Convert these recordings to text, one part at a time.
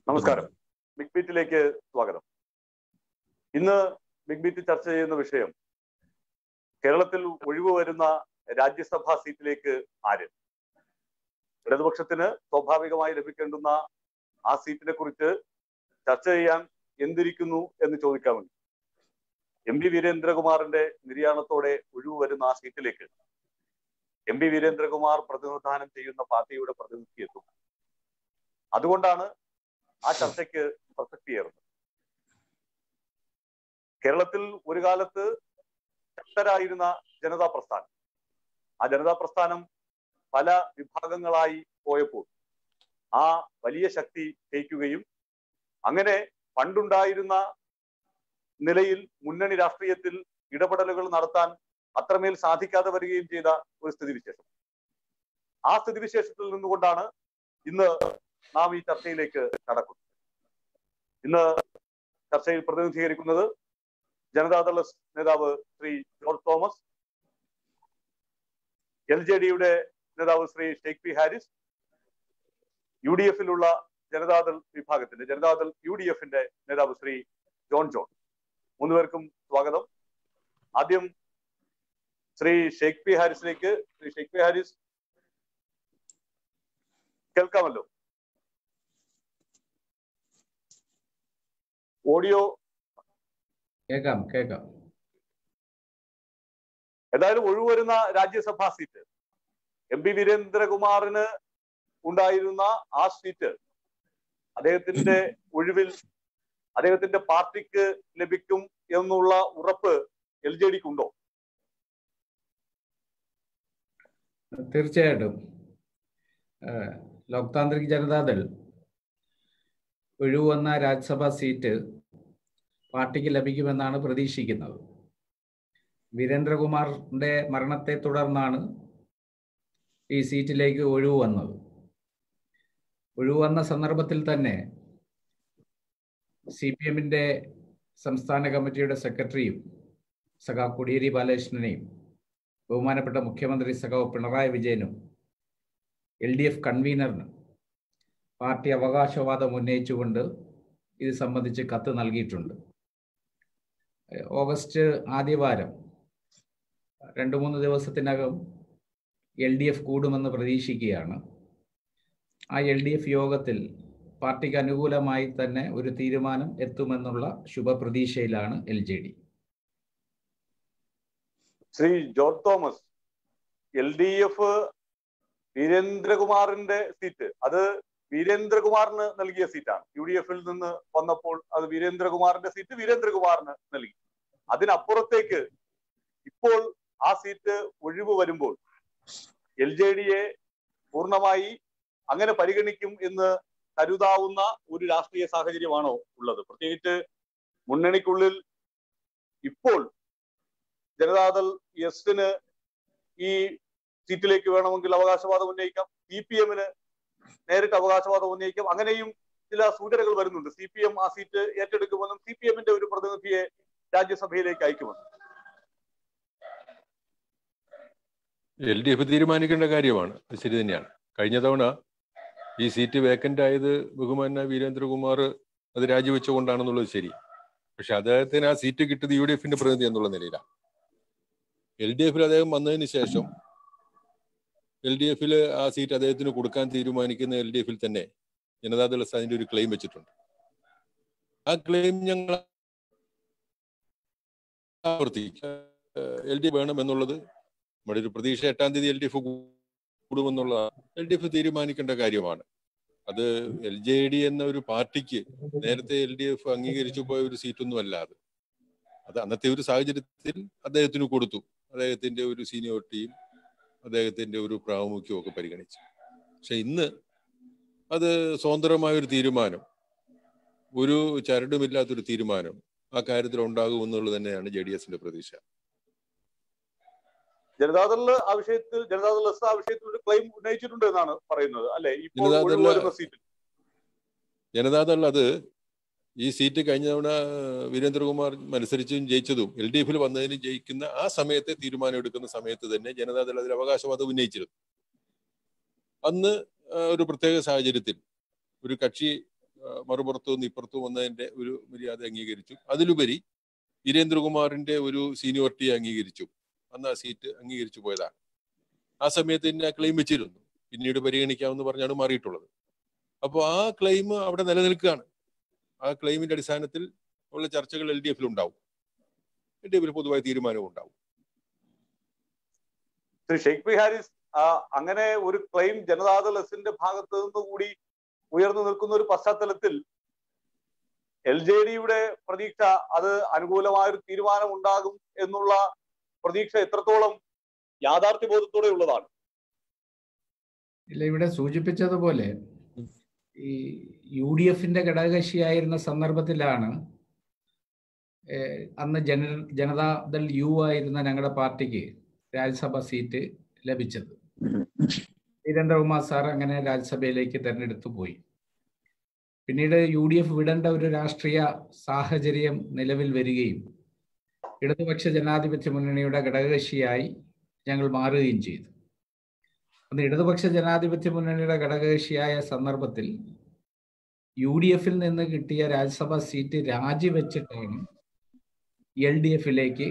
നമസ്കാരം ബിഗ് ബീറ്റിലേക്ക് സ്വാഗതം ഇന്ന് ബിഗ് ബീറ്റ് ചർച്ച ചെയ്യുന്ന വിഷയം കേരളത്തിൽ ഒഴിവ് വരുന്ന രാജ്യസഭാ സീറ്റിലേക്ക് ആര് ഇടതുപക്ഷത്തിന് സ്വാഭാവികമായി ലഭിക്കേണ്ടുന്ന ആ സീറ്റിനെ കുറിച്ച് ചർച്ച ചെയ്യാൻ എന്തിരിക്കുന്നു എന്ന് ചോദിക്കാമെങ്കിൽ എം പി വീരേന്ദ്രകുമാറിന്റെ നിര്യാണത്തോടെ ഒഴിവ് വരുന്ന ആ സീറ്റിലേക്ക് എം പി വീരേന്ദ്രകുമാർ പ്രതിനിധാനം ചെയ്യുന്ന പാർട്ടിയുടെ പ്രതിനിധി എത്തും അതുകൊണ്ടാണ് ആ ചർച്ചയ്ക്ക് പ്രസക്തിയേറുന്നത് കേരളത്തിൽ ഒരു കാലത്ത് ശക്തരായിരുന്ന ജനതാ പ്രസ്ഥാനം ആ ജനതാ പ്രസ്ഥാനം പല വിഭാഗങ്ങളായി പോയപ്പോൾ ആ വലിയ ശക്തി ജയിക്കുകയും അങ്ങനെ പണ്ടുണ്ടായിരുന്ന നിലയിൽ മുന്നണി രാഷ്ട്രീയത്തിൽ ഇടപെടലുകൾ നടത്താൻ അത്രമേൽ സാധിക്കാതെ വരികയും ചെയ്ത ഒരു സ്ഥിതിവിശേഷം ആ സ്ഥിതിവിശേഷത്തിൽ നിന്നുകൊണ്ടാണ് ഇന്ന് നാം ഈ ചർച്ചയിലേക്ക് കടക്കുന്നത് ഇന്ന് ചർച്ചയിൽ പ്രതിനിധീകരിക്കുന്നത് ജനതാദള നേതാവ് ശ്രീ ജോർജ് തോമസ് എൽ ജെ ഡിയുടെ നേതാവ് Shri Sheikh P Haris U D എഫിലുള്ള ജനതാദൾ വിഭാഗത്തിന്റെ ജനതാദൾ യു ഡി എഫിന്റെ നേതാവ് ശ്രീ ജോൺ ജോൺ മൂന്നുപേർക്കും സ്വാഗതം ആദ്യം ശ്രീ ഷെയ്ഖ് പി ഹാരിസിലേക്ക് ശ്രീ ഷെയ്ഖ് പി ഹാരിസ് കേൾക്കാമല്ലോ ഓഡിയോ കേൾക്കാം കേൾക്കാം ഏതായാലും ഒഴിവരുന്ന രാജ്യസഭാ സീറ്റ് എം പി വീരേന്ദ്രകുമാറിന് ഉണ്ടായിരുന്ന ആ സീറ്റ് അദ്ദേഹത്തിന്റെ ഒഴിവിൽ അദ്ദേഹത്തിന്റെ പാർട്ടിക്ക് ലഭിക്കും എന്നുള്ള ഉറപ്പ് എൽ ജെ ഡിക്ക് ഉണ്ടോ തീർച്ചയായിട്ടും ലോക് താന്ത്രിക് ജനതാദൾ ഒഴിവന്ന രാജ്യസഭാ സീറ്റ് പാർട്ടിക്ക് ലഭിക്കുമെന്നാണ് പ്രതീക്ഷിക്കുന്നത് വീരേന്ദ്രകുമാറിന്റെ മരണത്തെ തുടർന്നാണ് ഈ സീറ്റിലേക്ക് ഒഴിവ് വന്നത് ഒഴിവ് വന്ന സന്ദർഭത്തിൽ തന്നെ സി പി എമ്മിന്റെ സംസ്ഥാന കമ്മിറ്റിയുടെ സെക്രട്ടറിയും സഖാ കോടിയേരി ബാലകൃഷ്ണനെയും ബഹുമാനപ്പെട്ട മുഖ്യമന്ത്രി സഖാവ് പിണറായി വിജയനും എൽ ഡി എഫ് കൺവീനറിന് പാർട്ടി അവകാശവാദം ഉന്നയിച്ചുകൊണ്ട് ഇത് സംബന്ധിച്ച് കത്ത് നൽകിയിട്ടുണ്ട് ഓഗസ്റ്റ് ആദ്യവാരം രണ്ട് മൂന്ന് ദിവസത്തിനകം എൽ ഡി എഫ് കൂടുമെന്ന് പ്രതീക്ഷിക്കുകയാണ് ആ എൽ ഡി എഫ് യോഗത്തിൽ പാർട്ടിക്ക് അനുകൂലമായി തന്നെ ഒരു തീരുമാനം എത്തുമെന്നുള്ള ശുഭപ്രതീക്ഷയിലാണ് L J D Shri George Thomas L D F വീരേന്ദ്രകുമാറിന്റെ സീറ്റ് അത് വീരേന്ദ്രകുമാറിന് നൽകിയ സീറ്റാണ് യു ഡി എഫിൽ നിന്ന് വന്നപ്പോൾ അത് വീരേന്ദ്രകുമാറിന്റെ സീറ്റ് വീരേന്ദ്രകുമാറിന് നൽകി അതിനപ്പുറത്തേക്ക് ഇപ്പോൾ ആ സീറ്റ് ഒഴിവ് വരുമ്പോൾ എൽ ജെ ഡിയെ പൂർണ്ണമായി അങ്ങനെ പരിഗണിക്കും എന്ന് കരുതാവുന്ന ഒരു രാഷ്ട്രീയ സാഹചര്യമാണോ ഉള്ളത് പ്രത്യേകിച്ച് മുന്നണിക്കുള്ളിൽ ഇപ്പോൾ ജനതാദൾ എസിന് ഈ സീറ്റിലേക്ക് വേണമെങ്കിൽ അവകാശവാദം ഉന്നയിക്കാം സി പി എമ്മിന് നേരിട്ട് അവകാശവാദം ഉന്നയിക്കാം അങ്ങനെയും ചില സൂചനകൾ വരുന്നുണ്ട് സി പി എം ആ സീറ്റ് ഏറ്റെടുക്കുമെന്നും സി പി എമ്മിന്റെ ഒരു പ്രതിനിധിയെ രാജ്യസഭയിലേക്ക് അയക്കുമെന്നും എൽ ഡി എഫ് തീരുമാനിക്കേണ്ട കാര്യമാണ് അത് ശരി തന്നെയാണ് കഴിഞ്ഞ തവണ ഈ സീറ്റ് വേക്കന്റ് ആയത് ബഹുമാന വീരേന്ദ്രകുമാർ അത് രാജിവെച്ചുകൊണ്ടാണെന്നുള്ളത് ശരി പക്ഷെ അദ്ദേഹത്തിന് ആ സീറ്റ് കിട്ടിയത് യു ഡി എഫിന്റെ പ്രതിനിധി എന്നുള്ള നിലയിലാണ് എൽ ഡി എഫിൽ അദ്ദേഹം വന്നതിന് ശേഷം എൽ ഡി എഫിൽ ആ സീറ്റ് അദ്ദേഹത്തിന് കൊടുക്കാൻ തീരുമാനിക്കുന്ന എൽ ഡി എഫിൽ തന്നെ ജനതാദൾ അതിന്റെ ഒരു ക്ലെയിം വെച്ചിട്ടുണ്ട് ആ ക്ലെയിം ഞങ്ങൾ ആവർത്തിക്കും എൽ ഡി എഫ് വേണം എന്നുള്ളത് നമ്മുടെ ഒരു പ്രതീക്ഷ എട്ടാം തീയതി എൽ ഡി എഫ് കൂടുമെന്നുള്ള എൽ ഡി എഫ് തീരുമാനിക്കേണ്ട കാര്യമാണ് അത് എൽ ജെ ഡി എന്ന ഒരു പാർട്ടിക്ക് നേരത്തെ എൽ ഡി എഫ് അംഗീകരിച്ചു പോയ ഒരു സീറ്റൊന്നും അല്ല അത് അത് അന്നത്തെ ഒരു സാഹചര്യത്തിൽ അദ്ദേഹത്തിന് കൊടുത്തു അദ്ദേഹത്തിന്റെ ഒരു സീനിയോറിറ്റിയും അദ്ദേഹത്തിന്റെ ഒരു പ്രാമുഖ്യവും ഒക്കെ പരിഗണിച്ചു പക്ഷെ ഇന്ന് അത് സ്വതന്ത്രമായ ഒരു തീരുമാനം ഒരു ചരടുമില്ലാത്തൊരു തീരുമാനം ആ കാര്യത്തിൽ ഉണ്ടാകുമെന്നുള്ളത് തന്നെയാണ് ജെ ഡി എസിന്റെ പ്രതീക്ഷ ജനതാദളില് ആ വിഷയത്തിൽ ജനതാദൾ എസ് ആ വിഷയത്തിൽ ഒരു ക്ലെയിം ഉന്നയിച്ചിട്ടുണ്ട് എന്നാണ് പറയുന്നത് അല്ലെ ഇപ്പോൾ ജനതാദള് ഒഴിവ് വരുന്ന സീറ്റിൽ ജനതാദൾ അത് ഈ സീറ്റ് കഴിഞ്ഞ തവണ വീരേന്ദ്രകുമാർ മത്സരിച്ചും ജയിച്ചതും എൽ ഡി എഫിൽ വന്നതിന് ജയിക്കുന്ന ആ സമയത്തെ തീരുമാനം എടുക്കുന്ന സമയത്ത് തന്നെ ജനതാദൾ അതിൽ അവകാശവാദം ഉന്നയിച്ചിരുന്നു അന്ന് ആ, ഒരു പ്രത്യേക സാഹചര്യത്തിൽ ഒരു കക്ഷി മറുപുറത്തു നിന്ന് ഇപ്പുറത്തു വന്നതിന്റെ ഒരു മര്യാദ അംഗീകരിച്ചു അതിലുപരി വീരേന്ദ്രകുമാറിന്റെ ഒരു സീനിയോറിറ്റി അംഗീകരിച്ചു അന്ന് ആ സീറ്റ് അംഗീകരിച്ചു പോയതാണ് ആ സമയത്ത് തന്നെ ക്ലെയിം വെച്ചിരുന്നു പിന്നീട് പരിഗണിക്കാമെന്ന് പറഞ്ഞാണ് മാറിയിട്ടുള്ളത് അപ്പോൾ ആ ക്ലെയിം അവിടെ നിലനിൽക്കുകയാണ് ആ ക്ലെയിമിന്റെ അടിസ്ഥാനത്തിൽ ഉള്ള ചർച്ചകൾ എൽ ഡി എഫിൽ ഉണ്ടാവും എൽ ഡി എഫിൽ പൊതുവായ തീരുമാനവും ഉണ്ടാവും ശ്രീ ഷെയ്ഖ് പി ഹാരിസ് ആ, അങ്ങനെ ഒരു ക്ലെയിം ജനതാദൾ എസിന്റെ ഭാഗത്ത് നിന്ന് കൂടി ഉയർന്നു നിൽക്കുന്ന ഒരു പശ്ചാത്തലത്തിൽ എൽ ജെ ഡിയുടെ പ്രതീക്ഷ അത് അനുകൂലമായ ഒരു തീരുമാനം ഉണ്ടാകും എന്നുള്ള പ്രതീക്ഷ എത്രത്തോളം യാഥാർത്ഥ്യബോധത്തോടെ ഉള്ളതാണ് ഇല്ല ഇവിടെ സൂചിപ്പിച്ചതുപോലെ ഈ യു ഡി എഫിന്റെ ഘടകകക്ഷിയായിരുന്ന സന്ദർഭത്തിലാണ് ഏഹ്, അന്ന് ജന ജനതാദൾ യു ആയിരുന്ന ഞങ്ങളുടെ പാർട്ടിക്ക് രാജ്യസഭ സീറ്റ് ലഭിച്ചത് വീരേന്ദ്രകുമാർ സാർ അങ്ങനെ രാജ്യസഭയിലേക്ക് തെരഞ്ഞെടുത്തു പോയി പിന്നീട് യു ഡി എഫ് വിടേണ്ട ഒരു രാഷ്ട്രീയ സാഹചര്യം നിലവിൽ വരികയും ഇടതുപക്ഷ ജനാധിപത്യ മുന്നണിയുടെ ഘടകകക്ഷിയായി ഞങ്ങൾ മാറുകയും ചെയ്തു അന്ന് ഇടതുപക്ഷ ജനാധിപത്യ മുന്നണിയുടെ ഘടകകക്ഷിയായ സന്ദർഭത്തിൽ യു ഡി എഫിൽ നിന്ന് കിട്ടിയ രാജ്യസഭാ സീറ്റ് രാജിവെച്ചിട്ടാണ് എൽ ഡി എഫിലേക്ക്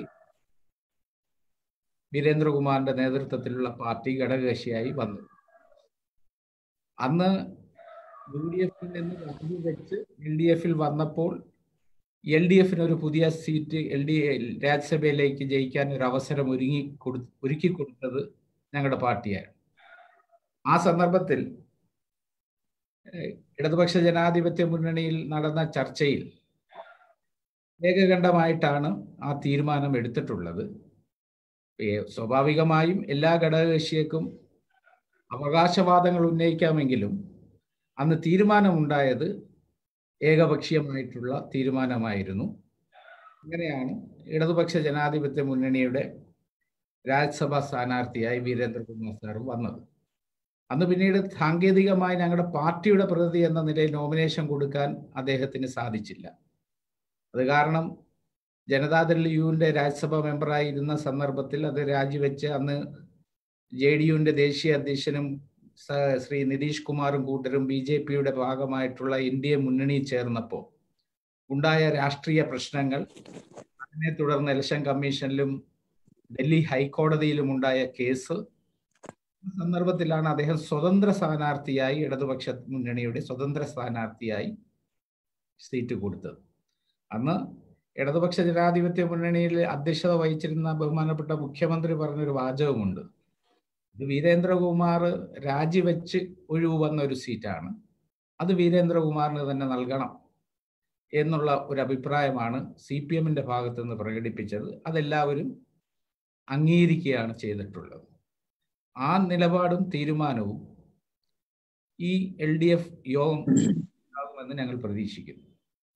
വീരേന്ദ്രകുമാറിന്റെ നേതൃത്വത്തിലുള്ള പാർട്ടി ഘടകകക്ഷിയായി വന്നു അന്ന് യു ഡി എഫിൽ നിന്ന് രാജിവെച്ച് എൽ ഡി എഫിൽ വന്നപ്പോൾ എൽ ഡി എഫിന് ഒരു പുതിയ സീറ്റ് എൽ ഡി രാജ്യസഭയിലേക്ക് ജയിക്കാൻ ഒരു അവസരം ഒരുങ്ങി കൊടു ഒരുക്കി കൊടുത്തത് ഞങ്ങളുടെ പാർട്ടിയായിരുന്നു ആ സന്ദർഭത്തിൽ ഏഹ്, ഇടതുപക്ഷ ജനാധിപത്യ മുന്നണിയിൽ നടന്ന ചർച്ചയിൽ ഏകകണ്ഠമായിട്ടാണ് ആ തീരുമാനം എടുത്തിട്ടുള്ളത് ഏഹ്, സ്വാഭാവികമായും എല്ലാ ഘടകകക്ഷിയക്കും അവകാശവാദങ്ങൾ ഉന്നയിക്കാമെങ്കിലും അന്ന് തീരുമാനമുണ്ടായത് ഏകപക്ഷീയമായിട്ടുള്ള തീരുമാനമായിരുന്നു അങ്ങനെയാണ് ഇടതുപക്ഷ ജനാധിപത്യ മുന്നണിയുടെ രാജ്യസഭാ സ്ഥാനാർത്ഥിയായി വീരേന്ദ്രകുമാർ സാർ വന്നത് അന്ന് പിന്നീട് സാങ്കേതികമായി ഞങ്ങളുടെ പാർട്ടിയുടെ പ്രതിനിധി എന്ന നിലയിൽ നോമിനേഷൻ കൊടുക്കാൻ അദ്ദേഹത്തിന് സാധിച്ചില്ല അത് കാരണം ജനതാദൾ യുവിന്റെ രാജ്യസഭാ മെമ്പറായിരുന്ന സന്ദർഭത്തിൽ അത് രാജിവെച്ച് അന്ന് ജെ ഡി യുവിന്റെ ദേശീയ അധ്യക്ഷനും സ- ശ്രീ നിതീഷ് കുമാറും കൂട്ടരും ബി ജെ പിയുടെ ഭാഗമായിട്ടുള്ള ഇന്ത്യ മുന്നണിയിൽ ചേർന്നപ്പോൾ ഉണ്ടായ രാഷ്ട്രീയ പ്രശ്നങ്ങൾ അതിനെ തുടർന്ന് ഇലക്ഷൻ കമ്മീഷനിലും ഡൽഹി ഹൈക്കോടതിയിലും ഉണ്ടായ കേസ് ആ സന്ദർഭത്തിലാണ് അദ്ദേഹം സ്വതന്ത്ര സ്ഥാനാർത്ഥിയായി ഇടതുപക്ഷ മുന്നണിയുടെ സ്വതന്ത്ര സ്ഥാനാർത്ഥിയായി സീറ്റ് കൊടുത്തത് അന്ന് ഇടതുപക്ഷ ജനാധിപത്യ മുന്നണിയിൽ അധ്യക്ഷത വഹിച്ചിരുന്ന ബഹുമാനപ്പെട്ട മുഖ്യമന്ത്രി പറഞ്ഞൊരു വാചകമുണ്ട് ഇത് വീരേന്ദ്രകുമാർ രാജിവെച്ച് ഒഴിവ് വന്ന ഒരു സീറ്റാണ് അത് വീരേന്ദ്രകുമാറിന് തന്നെ നൽകണം എന്നുള്ള ഒരു അഭിപ്രായമാണ് സി പി എമ്മിന്റെ ഭാഗത്ത് നിന്ന് പ്രകടിപ്പിച്ചത് അതെല്ലാവരും അംഗീകരിക്കുകയാണ് ചെയ്തിട്ടുള്ളത് ആ നിലപാടും തീരുമാനവും ഈ എൽ ഡി എഫ് യോഗം ഉണ്ടാകുമെന്ന് ഞങ്ങൾ പ്രതീക്ഷിക്കുന്നു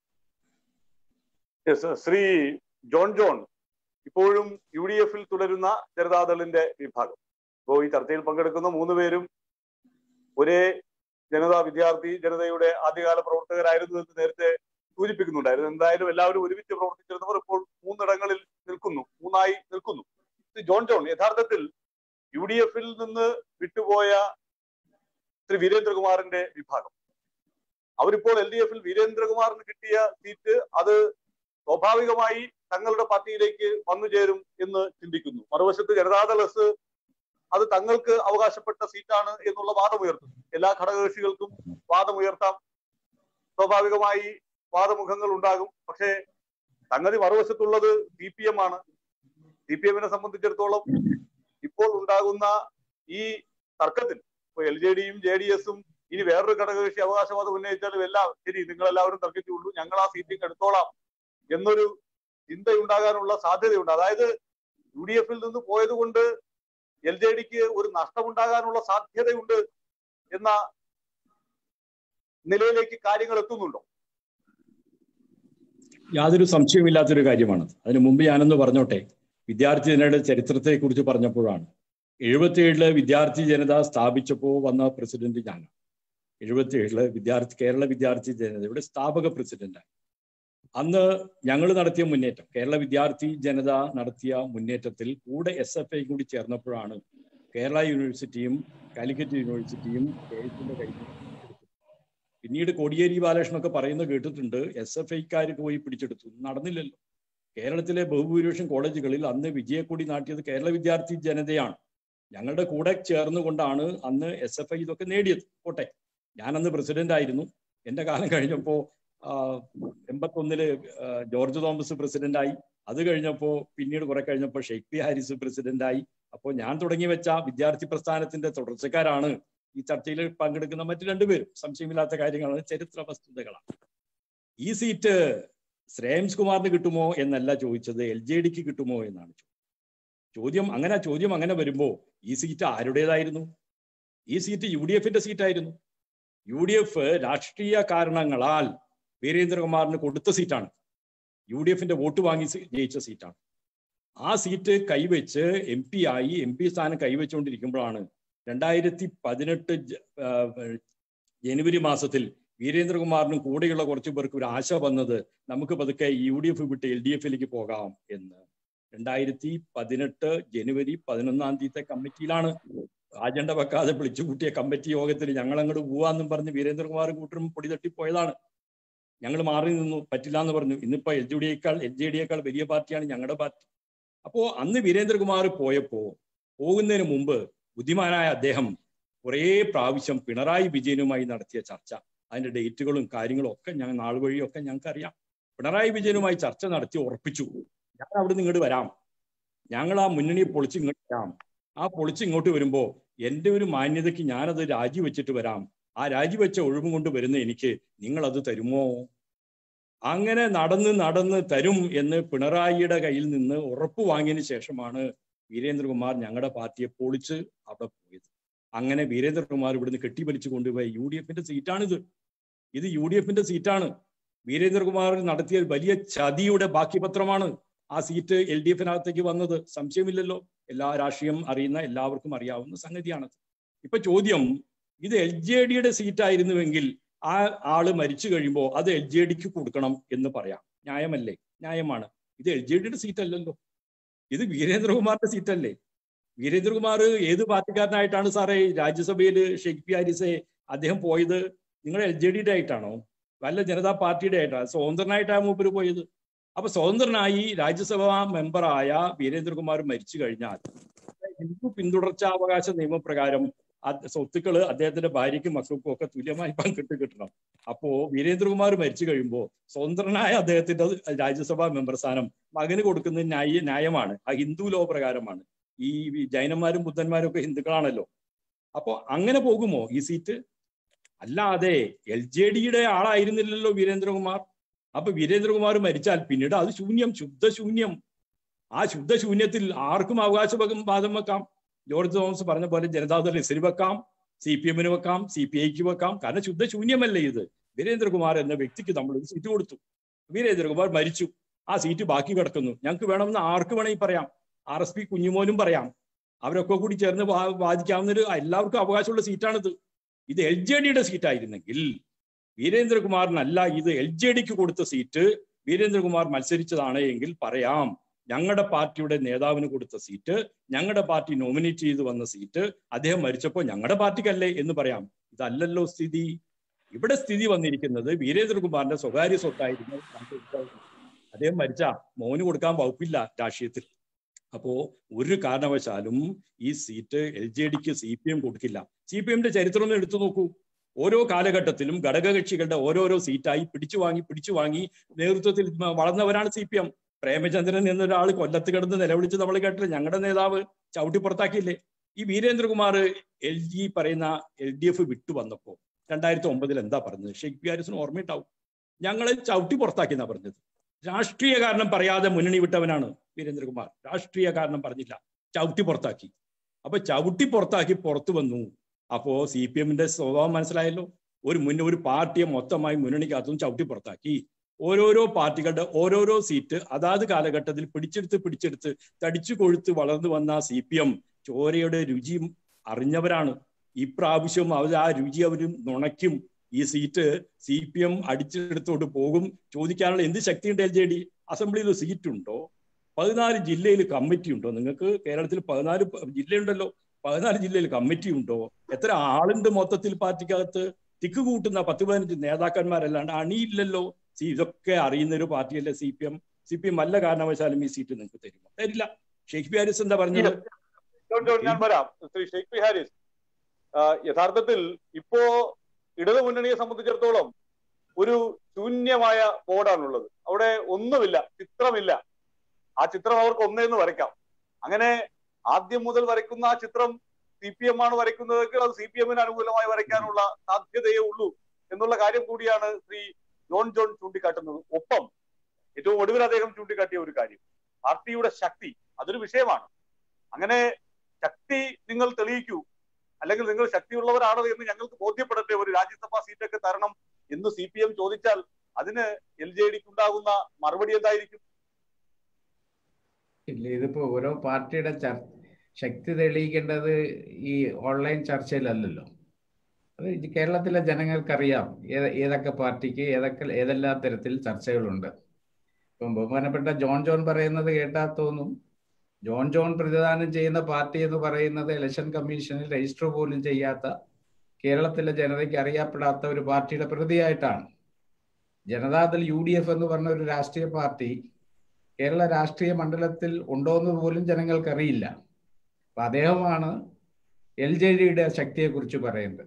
Yes, ശ്രീ ജോൺ ജോൺ ഇപ്പോഴും യു ഡി എഫിൽ തുടരുന്ന ജനതാദളിന്റെ വിഭാഗം ഇപ്പോൾ ഈ ചർച്ചയിൽ പങ്കെടുക്കുന്ന മൂന്ന് പേരും ഒരേ ജനതാ വിദ്യാർത്ഥി ജനതയുടെ ആദ്യകാല പ്രവർത്തകരായിരുന്നു എന്ന് നേരത്തെ സൂചിപ്പിക്കുന്നുണ്ടായിരുന്നു എന്തായാലും എല്ലാവരും ഒരുമിച്ച് പ്രവർത്തിച്ചിരുന്നവർ ഇപ്പോൾ മൂന്നിടങ്ങളിൽ നിൽക്കുന്നു മൂന്നായി നിൽക്കുന്നു ശ്രീ ജോൺ ജോൺ യഥാർത്ഥത്തിൽ യു ഡി എഫിൽ നിന്ന് വിട്ടുപോയ ശ്രീ വീരേന്ദ്രകുമാറിന്റെ വിഭാഗം അവരിപ്പോൾ എൽ ഡി എഫിൽ വീരേന്ദ്രകുമാറിന് കിട്ടിയ സീറ്റ് അത് സ്വാഭാവികമായി തങ്ങളുടെ പാർട്ടിയിലേക്ക് വന്നു ചേരും എന്ന് ചിന്തിക്കുന്നു മറുവശത്ത് ജനതാദൾ എസ് അത് തങ്ങൾക്ക് അവകാശപ്പെട്ട സീറ്റാണ് എന്നുള്ള വാദമുയർത്തുന്നു എല്ലാ ഘടകകക്ഷികൾക്കും വാദമുയർത്താം സ്വാഭാവികമായി വാദമുഖങ്ങൾ ഉണ്ടാകും പക്ഷേ സംഗതി മറുവശത്തുള്ളത് സി പി എം ആണ് സി പി എമ്മിനെ സംബന്ധിച്ചിടത്തോളം ഇപ്പോൾ ഉണ്ടാകുന്ന ഈ തർക്കത്തിൽ ഇപ്പൊ എൽ ജെ ഡിയും ജെ ഡി എസും ഇനി വേറൊരു ഘടകകക്ഷി അവകാശവാദം ഉന്നയിച്ചാലും എല്ലാം ശരി നിങ്ങൾ എല്ലാവരും തർക്കിച്ചുള്ളൂ ഞങ്ങൾ ആ സീറ്റിംഗ് എടുത്തോളാം എന്നൊരു ചിന്തയുണ്ടാകാനുള്ള സാധ്യതയുണ്ട് അതായത് യു ഡി എഫിൽ നിന്ന് പോയത് കൊണ്ട് എൽ ജെ ഡിക്ക് ഒരു നഷ്ടമുണ്ടാകാനുള്ള സാധ്യതയുണ്ട് എന്ന നിലയിലേക്ക് കാര്യങ്ങൾ എത്തുന്നുണ്ടോ യാതൊരു സംശയമില്ലാത്തൊരു കാര്യമാണ് അതിനു മുമ്പ് ഞാനൊന്ന് പറഞ്ഞോട്ടെ വിദ്യാർത്ഥി ജനതയുടെ ചരിത്രത്തെക്കുറിച്ച് പറഞ്ഞപ്പോഴാണ് എഴുപത്തിയേഴില് വിദ്യാർത്ഥി ജനത സ്ഥാപിച്ചപ്പോൾ വന്ന പ്രസിഡന്റ് ഞാനാണ് എഴുപത്തിയേഴില് വിദ്യാർത്ഥി കേരള വിദ്യാർത്ഥി ജനതയുടെ സ്ഥാപക പ്രസിഡന്റായി അന്ന് ഞങ്ങൾ നടത്തിയ മുന്നേറ്റം കേരള വിദ്യാർത്ഥി ജനത നടത്തിയ മുന്നേറ്റത്തിൽ കൂടെ എസ് എഫ് ഐ കൂടി ചേർന്നപ്പോഴാണ് കേരള യൂണിവേഴ്സിറ്റിയും കാലിക്കറ്റ് യൂണിവേഴ്സിറ്റിയും കേരളത്തിന്റെ കയ്യിൽ പിന്നീട് കോടിയേരി ബാലകൃഷ്ണനൊക്കെ പറയുന്നത് കേട്ടിട്ടുണ്ട് എസ് എഫ് ഐക്കാർ പോയി പിടിച്ചെടുത്തു നടന്നില്ലല്ലോ കേരളത്തിലെ ബഹുഭൂരിപക്ഷം കോളേജുകളിൽ അന്ന് വിജയക്കൊടി നാട്ടിയത് കേരള വിദ്യാർത്ഥി ജനതയാണ് ഞങ്ങളുടെ കൂടെ ചേർന്നുകൊണ്ടാണ് അന്ന് എസ് എഫ് ഐ ഇതൊക്കെ നേടിയത് പോട്ടെ ഞാനന്ന് പ്രസിഡന്റ് ആയിരുന്നു എന്റെ കാലം കഴിഞ്ഞപ്പോ എൺപത്തൊന്നില് ജോർജ് തോമസ് പ്രസിഡന്റായി അത് കഴിഞ്ഞപ്പോ പിന്നീട് കുറെ കഴിഞ്ഞപ്പോൾ ഷെയ്ഖ് പി ഹാരിസ് പ്രസിഡന്റായി അപ്പോൾ ഞാൻ തുടങ്ങി വെച്ച വിദ്യാർത്ഥി പ്രസ്ഥാനത്തിന്റെ തുടർച്ചക്കാരാണ് ഈ ചർച്ചയിൽ പങ്കെടുക്കുന്ന മറ്റു രണ്ടുപേരും സംശയമില്ലാത്ത കാര്യങ്ങളാണ് ചരിത്ര വസ്തുതകളാണ് ഈ സീറ്റ് ശ്രേയംസ് കുമാറിന് കിട്ടുമോ എന്നല്ല ചോദിച്ചത് എൽ ജെ ഡിക്ക് കിട്ടുമോ എന്നാണ് ചോദ്യം അങ്ങനെ ചോദ്യം അങ്ങനെ വരുമ്പോ ഈ സീറ്റ് ആരുടേതായിരുന്നു ഈ സീറ്റ് യു ഡി എഫിന്റെ സീറ്റായിരുന്നു യു ഡി എഫ് രാഷ്ട്രീയ കാരണങ്ങളാൽ വീരേന്ദ്രകുമാറിന് കൊടുത്ത സീറ്റാണ് യു ഡി എഫിന്റെ വോട്ട് വാങ്ങി ജയിച്ച സീറ്റാണ് ആ സീറ്റ് കൈവച്ച് എം പി ആയി എം പി സ്ഥാനം കൈവച്ചുകൊണ്ടിരിക്കുമ്പോഴാണ് രണ്ടായിരത്തി പതിനെട്ട് ജനുവരി മാസത്തിൽ വീരേന്ദ്രകുമാറിനും കൂടെയുള്ള കുറച്ചു പേർക്ക് ഒരു ആശ വന്നത് നമുക്ക് പതുക്കെ യു ഡി എഫ് വിട്ട് എൽ ഡി എഫിലേക്ക് പോകാം എന്ന് രണ്ടായിരത്തി പതിനെട്ട് ജനുവരി പതിനൊന്നാം തീയതി കമ്മിറ്റിയിലാണ് അജണ്ട വെക്കാതെ വിളിച്ചു കൂട്ടിയ കമ്മിറ്റി യോഗത്തിൽ ഞങ്ങൾ അങ്ങോട്ട് പോവാന്നും പറഞ്ഞ് വീരേന്ദ്രകുമാറും കൂട്ടരും പൊടി തട്ടിപ്പോയതാണ് ഞങ്ങൾ മാറി നിന്നു പറ്റില്ല എന്ന് പറഞ്ഞു ഇന്നിപ്പോ എൽ ജി ഡിയേക്കാൾ എൽ ജെ ഡിയേക്കാൾ വലിയ പാർട്ടിയാണ് ഞങ്ങളുടെ പാർട്ടി അപ്പോ അന്ന് വീരേന്ദ്രകുമാർ പോയപ്പോ പോകുന്നതിന് മുമ്പ് ബുദ്ധിമാനായ അദ്ദേഹം കുറേ പ്രാവശ്യം പിണറായി വിജയനുമായി നടത്തിയ ചർച്ച അതിന്റെ ഡേറ്റുകളും കാര്യങ്ങളും ഒക്കെ ഞങ്ങൾ നാൾ വഴിയൊക്കെ ഞങ്ങൾക്ക് അറിയാം പിണറായി വിജയനുമായി ചർച്ച നടത്തി ഉറപ്പിച്ചു ഞാൻ അവിടെ നിന്ന് ഇങ്ങോട്ട് വരാം ഞങ്ങൾ ആ മുന്നണി പൊളിച്ച് ഇങ്ങോട്ട് വരാം ആ പൊളിച്ച് ഇങ്ങോട്ട് വരുമ്പോ എൻ്റെ ഒരു മാന്യതയ്ക്ക് ഞാനത് രാജിവെച്ചിട്ട് വരാം ആ രാജിവെച്ച ഒഴിവും കൊണ്ട് വരുന്ന എനിക്ക് നിങ്ങൾ അത് തരുമോ അങ്ങനെ നടന്ന് നടന്ന് തരും എന്ന് പിണറായിയുടെ കയ്യിൽ നിന്ന് ഉറപ്പ് വാങ്ങിയതിന് ശേഷമാണ് വീരേന്ദ്രകുമാർ ഞങ്ങളുടെ പാർട്ടിയെ പൊളിച്ച് അവിടെ പോയത് അങ്ങനെ വീരേന്ദ്രകുമാർ ഇവിടുന്ന് കെട്ടിവലിച്ചു കൊണ്ടുപോയി യു ഡി എഫിന്റെ സീറ്റാണിത് ഇത് യു ഡി എഫിന്റെ സീറ്റാണ് വീരേന്ദ്രകുമാർ നടത്തിയ വലിയ ചതിയുടെ ബാക്കി പത്രമാണ് ആ സീറ്റ് എൽ ഡി എഫിനകത്തേക്ക് വന്നത് സംശയമില്ലല്ലോ എല്ലാ രാഷ്ട്രീയം അറിയുന്ന എല്ലാവർക്കും അറിയാവുന്ന സംഗതിയാണത് ഇപ്പൊ ചോദ്യം ഇത് എൽ ജെ ഡിയുടെ സീറ്റായിരുന്നുവെങ്കിൽ ആ ആള് മരിച്ചു കഴിയുമ്പോൾ അത് എൽ ജെ ഡിക്ക് കൊടുക്കണം എന്ന് പറയാം ന്യായമല്ലേ ന്യായമാണ് ഇത് എൽ ജെ ഡിയുടെ സീറ്റ് അല്ലല്ലോ ഇത് വീരേന്ദ്രകുമാറിന്റെ സീറ്റല്ലേ വീരേന്ദ്രകുമാർ ഏത് പാർട്ടിക്കാരനായിട്ടാണ് സാറേ രാജ്യസഭയിൽ ഷെയ്ഖ് പി ഹാരിസെ അദ്ദേഹം പോയത് നിങ്ങൾ എൽ ജെ ഡിയുടെ ആയിട്ടാണോ വല്ല ജനതാ പാർട്ടിയുടെ ആയിട്ടാണ് സ്വതന്ത്രനായിട്ടാണ് മൂപ്പര് പോയത് അപ്പൊ സ്വതന്ത്രനായി രാജ്യസഭാ മെമ്പറായ വീരേന്ദ്രകുമാർ മരിച്ചു കഴിഞ്ഞാൽ ഹിന്ദു പിന്തുടർച്ചാവകാശ നിയമപ്രകാരം സ്വത്തുക്കൾ അദ്ദേഹത്തിന്റെ ഭാര്യയ്ക്കും മക്കൾക്കും ഒക്കെ തുല്യമായി പങ്കിട്ട് കിട്ടണം അപ്പോ വീരേന്ദ്രകുമാർ മരിച്ചു കഴിയുമ്പോൾ സ്വതന്ത്രനായ അദ്ദേഹത്തിന്റെ രാജ്യസഭാ മെമ്പർ സ്ഥാനം മകന് കൊടുക്കുന്നത് ന്യായ ന്യായമാണ് ആ ഹിന്ദു ലോ പ്രകാരമാണ് ഈ ജൈനന്മാരും ബുദ്ധന്മാരും ഒക്കെ ഹിന്ദുക്കളാണല്ലോ അപ്പോ അങ്ങനെ പോകുമോ ഈ സീറ്റ് അല്ലാതെ എൽ ജെ ഡിയുടെ ആളായിരുന്നില്ലല്ലോ വീരേന്ദ്രകുമാർ അപ്പൊ വീരേന്ദ്രകുമാർ മരിച്ചാൽ പിന്നീട് അത് ശൂന്യം ശുദ്ധശൂന്യം ആ ശുദ്ധശൂന്യത്തിൽ ആർക്കും അവകാശം വാദം വെക്കാം ജോർജ് തോമസ് പറഞ്ഞ പോലെ ജനതാദൾ എസിന് വെക്കാം സി പി എമ്മിന് വെക്കാം സി പി ഐക്ക് വെക്കാം കാരണം ശുദ്ധശൂന്യമല്ലേ ഇത് വീരേന്ദ്രകുമാർ എന്ന വ്യക്തിക്ക് നമ്മൾ ഒരു സീറ്റ് കൊടുത്തു വീരേന്ദ്രകുമാർ മരിച്ചു ആ സീറ്റ് ബാക്കി കിടക്കുന്നു ഞങ്ങൾക്ക് വേണമെന്ന് ആർക്ക് വേണമെങ്കിൽ പറയാം ആർ എസ് പി കുഞ്ഞുമോനും പറയാം അവരൊക്കെ കൂടി ചേർന്ന് വാദിക്കാവുന്ന ഒരു എല്ലാവർക്കും അവകാശമുള്ള സീറ്റാണിത് ഇത് എൽ ജെ ഡിയുടെ സീറ്റായിരുന്നെങ്കിൽ വീരേന്ദ്രകുമാറിനല്ല ഇത് എൽ ജെ ഡിക്ക് കൊടുത്ത സീറ്റ് വീരേന്ദ്രകുമാർ മത്സരിച്ചതാണ് എങ്കിൽ പറയാം ഞങ്ങളുടെ പാർട്ടിയുടെ നേതാവിന് കൊടുത്ത സീറ്റ് ഞങ്ങളുടെ പാർട്ടി നോമിനേറ്റ് ചെയ്ത് വന്ന സീറ്റ് അദ്ദേഹം മരിച്ചപ്പോൾ ഞങ്ങളുടെ പാർട്ടിക്കല്ലേ എന്ന് പറയാം ഇതല്ലല്ലോ സ്ഥിതി ഇവിടെ സ്ഥിതി വന്നിരിക്കുന്നത് വീരേന്ദ്രകുമാറിന്റെ സ്വകാര്യ സ്വത്തായിരുന്നു അദ്ദേഹം മരിച്ച മോന് കൊടുക്കാൻ വകുപ്പില്ല രാഷ്ട്രീയത്തിൽ അപ്പോ ഒരു കാരണവശാലും ഈ സീറ്റ് എൽ ജെ ഡിക്ക് സി പി എം കൊടുക്കില്ല സി പി എമ്മിന്റെ ചരിത്രം ഒന്ന് എടുത്തു നോക്കൂ ഓരോ കാലഘട്ടത്തിലും ഘടകകക്ഷികളുടെ ഓരോരോ സീറ്റായി പിടിച്ചു വാങ്ങി പിടിച്ചു വാങ്ങി നേതൃത്വത്തിൽ വളർന്നവരാണ് സി പി എം പ്രേമചന്ദ്രൻ എന്നൊരാൾ കൊല്ലത്ത് കിടന്ന് നിലവിളിച്ച് നമ്മൾ കേട്ടില്ല ഞങ്ങളുടെ നേതാവ് ചവിട്ടി പുറത്താക്കിയില്ലേ ഈ വീരേന്ദ്രകുമാർ എൽ ജി പറയുന്ന എൽ ഡി എഫ് വിട്ടു വന്നപ്പോ രണ്ടായിരത്തി ഒമ്പതിൽ എന്താ പറഞ്ഞത് ഷെയ്ഖ് പി ഹാരിസിന് ഓർമ്മയുണ്ടാവും ഞങ്ങളെ ചവിട്ടി പുറത്താക്കിയെന്നാ പറഞ്ഞത് രാഷ്ട്രീയ കാരണം പറയാതെ മുന്നണി വിട്ടവനാണ് വീരേന്ദ്രകുമാർ രാഷ്ട്രീയ കാരണം പറഞ്ഞില്ല ചവിട്ടി പുറത്താക്കി അപ്പൊ ചവിട്ടി പുറത്താക്കി പുറത്തു വന്നു അപ്പോ സി പി എമ്മിന്റെ സ്വഭാവം മനസ്സിലായല്ലോ ഒരു മുന്നേ ഒരു പാർട്ടിയെ മൊത്തമായി മുന്നണിക്കകത്തും ചവിട്ടി പുറത്താക്കി ഓരോരോ പാർട്ടികളുടെ ഓരോരോ സീറ്റ് അതാത് കാലഘട്ടത്തിൽ പിടിച്ചെടുത്ത് പിടിച്ചെടുത്ത് തടിച്ചു കൊഴുത്ത് വളർന്നു വന്ന സി പി എം ചോരയുടെ രുചി അറിഞ്ഞവരാണ് ഇപ്രാവശ്യം അവർ ആ രുചി അവരും നുണയ്ക്കും ഈ സീറ്റ് സി പി എം അടിച്ചെടുത്തോട്ട് പോകും ചോദിക്കാനുള്ള എന്ത് ശക്തിയുണ്ട് എൽ ജെ ഡി അസംബ്ലിയിൽ സീറ്റ് ഉണ്ടോ പതിനാല് ജില്ലയിൽ കമ്മിറ്റി ഉണ്ടോ നിങ്ങൾക്ക് കേരളത്തിൽ പതിനാല് ജില്ലയുണ്ടല്ലോ പതിനാല് ജില്ലയിൽ കമ്മിറ്റി ഉണ്ടോ എത്ര ആളുണ്ട് മൊത്തത്തിൽ പാർട്ടിക്കകത്ത് തിക്ക് കൂട്ടുന്ന പത്ത് പതിനഞ്ച് നേതാക്കന്മാരല്ലാണ്ട് അണിയില്ലല്ലോ സി ഇതൊക്കെ അറിയുന്ന ഒരു പാർട്ടിയല്ലേ C P M C P M വല്ല കാരണവശാലും ഈ സീറ്റ് നിങ്ങൾക്ക് തരുമോ തരില്ല ഷെയ്ഖ് ഹാരിസ് എന്താ പറഞ്ഞത് ജോൺ ജോൺ ഞാൻ വരാം ശ്രീ ഷെയ്ഖ് പി ഹാരിസ് ആ, യഥാർത്ഥത്തിൽ ഇപ്പോ ഇടതു മുന്നണിയെ സംബന്ധിച്ചിടത്തോളം ഒരു ശൂന്യമായ ബോർഡാണുള്ളത് അവിടെ ഒന്നുമില്ല ചിത്രമില്ല ആ ചിത്രം അവർക്ക് ഒന്നേന്ന് വരയ്ക്കാം അങ്ങനെ ആദ്യം മുതൽ വരയ്ക്കുന്ന ആ ചിത്രം സി പി എം ആണ് വരയ്ക്കുന്നതെങ്കിൽ അത് സി പി എമ്മിന് അനുകൂലമായി വരയ്ക്കാനുള്ള സാധ്യതയേ ഉള്ളൂ എന്നുള്ള കാര്യം കൂടിയാണ് ശ്രീ ജോൺ ജോൺ ചൂണ്ടിക്കാട്ടുന്നത് ഒപ്പം ഏറ്റവും ഒടുവിൽ അദ്ദേഹം ചൂണ്ടിക്കാട്ടിയ ഒരു കാര്യം പാർട്ടിയുടെ ശക്തി അതൊരു വിഷയമാണ് അങ്ങനെ ശക്തി നിങ്ങൾ തെളിയിക്കൂ അല്ലെങ്കിൽ നിങ്ങൾ ശക്തിയുള്ളവരാണോ എന്ന് ഞങ്ങൾക്ക് ബോധ്യപ്പെടട്ടെ ഒരു രാജ്യസഭാ സീറ്റൊക്കെ തരണം എന്ന് സി പി എം ചോദിച്ചാൽ അതിന് എൽ ജെ ഡിക്ക് ഉണ്ടാകുന്ന മറുപടി എന്തായിരിക്കും ഇല്ല ഇതിപ്പോ ഓരോ പാർട്ടിയുടെ ചർ ശക്തി തെളിയിക്കേണ്ടത് ഈ ഓൺലൈൻ ചർച്ചയിലല്ലല്ലോ അത് ഇത് കേരളത്തിലെ ജനങ്ങൾക്കറിയാം ഏത ഏതൊക്കെ പാർട്ടിക്ക് ഏതൊക്കെ ഏതെല്ലാം തരത്തിൽ ചർച്ചകളുണ്ട് ഇപ്പം ബഹുമാനപ്പെട്ട ജോൺ ജോൺ പറയുന്നത് കേട്ടാൽ തോന്നും ജോൺ ജോൺ പ്രതിദാനം ചെയ്യുന്ന പാർട്ടി എന്ന് പറയുന്നത് ഇലക്ഷൻ കമ്മീഷനിൽ രജിസ്റ്റർ പോലും ചെയ്യാത്ത കേരളത്തിലെ ജനതയ്ക്ക് അറിയപ്പെടാത്ത ഒരു പാർട്ടിയുടെ പ്രതിയായിട്ടാണ് ജനതാദൾ യു ഡി എഫ് എന്ന് പറഞ്ഞ ഒരു രാഷ്ട്രീയ പാർട്ടി കേരള രാഷ്ട്രീയ മണ്ഡലത്തിൽ ഉണ്ടോയെന്ന് പോലും ജനങ്ങൾക്ക് അറിയില്ല അപ്പൊ അദ്ദേഹമാണ് എൽ ജെ ഡിയുടെ ശക്തിയെക്കുറിച്ച് പറയുന്നത്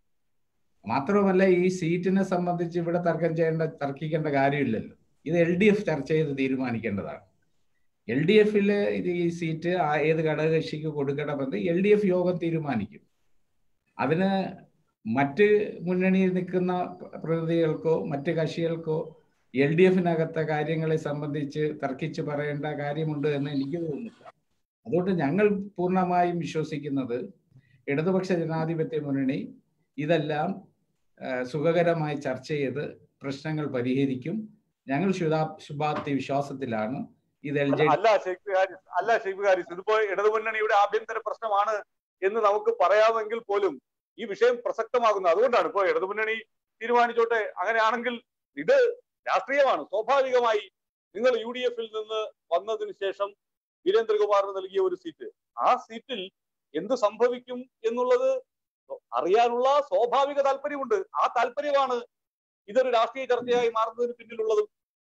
മാത്രമല്ല ഈ സീറ്റിനെ സംബന്ധിച്ച് ഇവിടെ തർക്കം ചെയ്യേണ്ട തർക്കിക്കേണ്ട കാര്യമില്ലല്ലോ ഇത് എൽ ഡി എഫ് ചർച്ച ചെയ്ത് തീരുമാനിക്കേണ്ടതാണ് എൽ ഡി എഫില് ഇത് ഈ സീറ്റ് ആ ഏത് ഘടകകക്ഷിക്ക് കൊടുക്കണമെന്ന് എൽ ഡി എഫ് യോഗം തീരുമാനിക്കും അതിന് മറ്റ് മുന്നണിയിൽ നിൽക്കുന്ന പ്രതിനിധികൾക്കോ മറ്റ് കക്ഷികൾക്കോ എൽ ഡി എഫിനകത്തെ കാര്യങ്ങളെ സംബന്ധിച്ച് തർക്കിച്ച് പറയേണ്ട കാര്യമുണ്ട് എന്ന് എനിക്ക് തോന്നുന്നില്ല അതുകൊണ്ട് ഞങ്ങൾ പൂർണ്ണമായും വിശ്വസിക്കുന്നത് ഇടതുപക്ഷ ജനാധിപത്യ മുന്നണി ഇതെല്ലാം ആ, സുഖകരമായി ചർച്ച ചെയ്ത് പ്രശ്നങ്ങൾ പരിഹരിക്കും ഞങ്ങൾ ശുഭാ ശുഭാപ്തി വിശ്വാസത്തിലാണ് ഇത് എൽ ജെ അല്ല ഷെയ്ഖ് ഹാരിസ് അല്ല ഷെയ്ഖ് ഹാരിസ് ഇതിപ്പോ ഇടതുമുന്നണിയുടെ ആഭ്യന്തര പ്രശ്നമാണ് എന്ന് നമുക്ക് പറയാമെങ്കിൽ പോലും ഈ വിഷയം പ്രസക്തമാകുന്നത് അതുകൊണ്ടാണ് ഇപ്പോ ഇടതുമുന്നണി തീരുമാനിച്ചോട്ടെ അങ്ങനെയാണെങ്കിൽ ഇത് രാഷ്ട്രീയമാണ് സ്വാഭാവികമായി നിങ്ങൾ യു ഡി എഫിൽ നിന്ന് വന്നതിന് ശേഷം വീരേന്ദ്രകുമാറിന് നൽകിയ ഒരു സീറ്റ് ആ സീറ്റിൽ എന്ത് സംഭവിക്കും എന്നുള്ളത് അറിയാനുള്ള സ്വാഭാവിക താല്പര്യമുണ്ട് ആ താല്പര്യമാണ് ഇതൊരു രാഷ്ട്രീയ ചർച്ചയായി മാറുന്നതിന് പിന്നിലുള്ളതും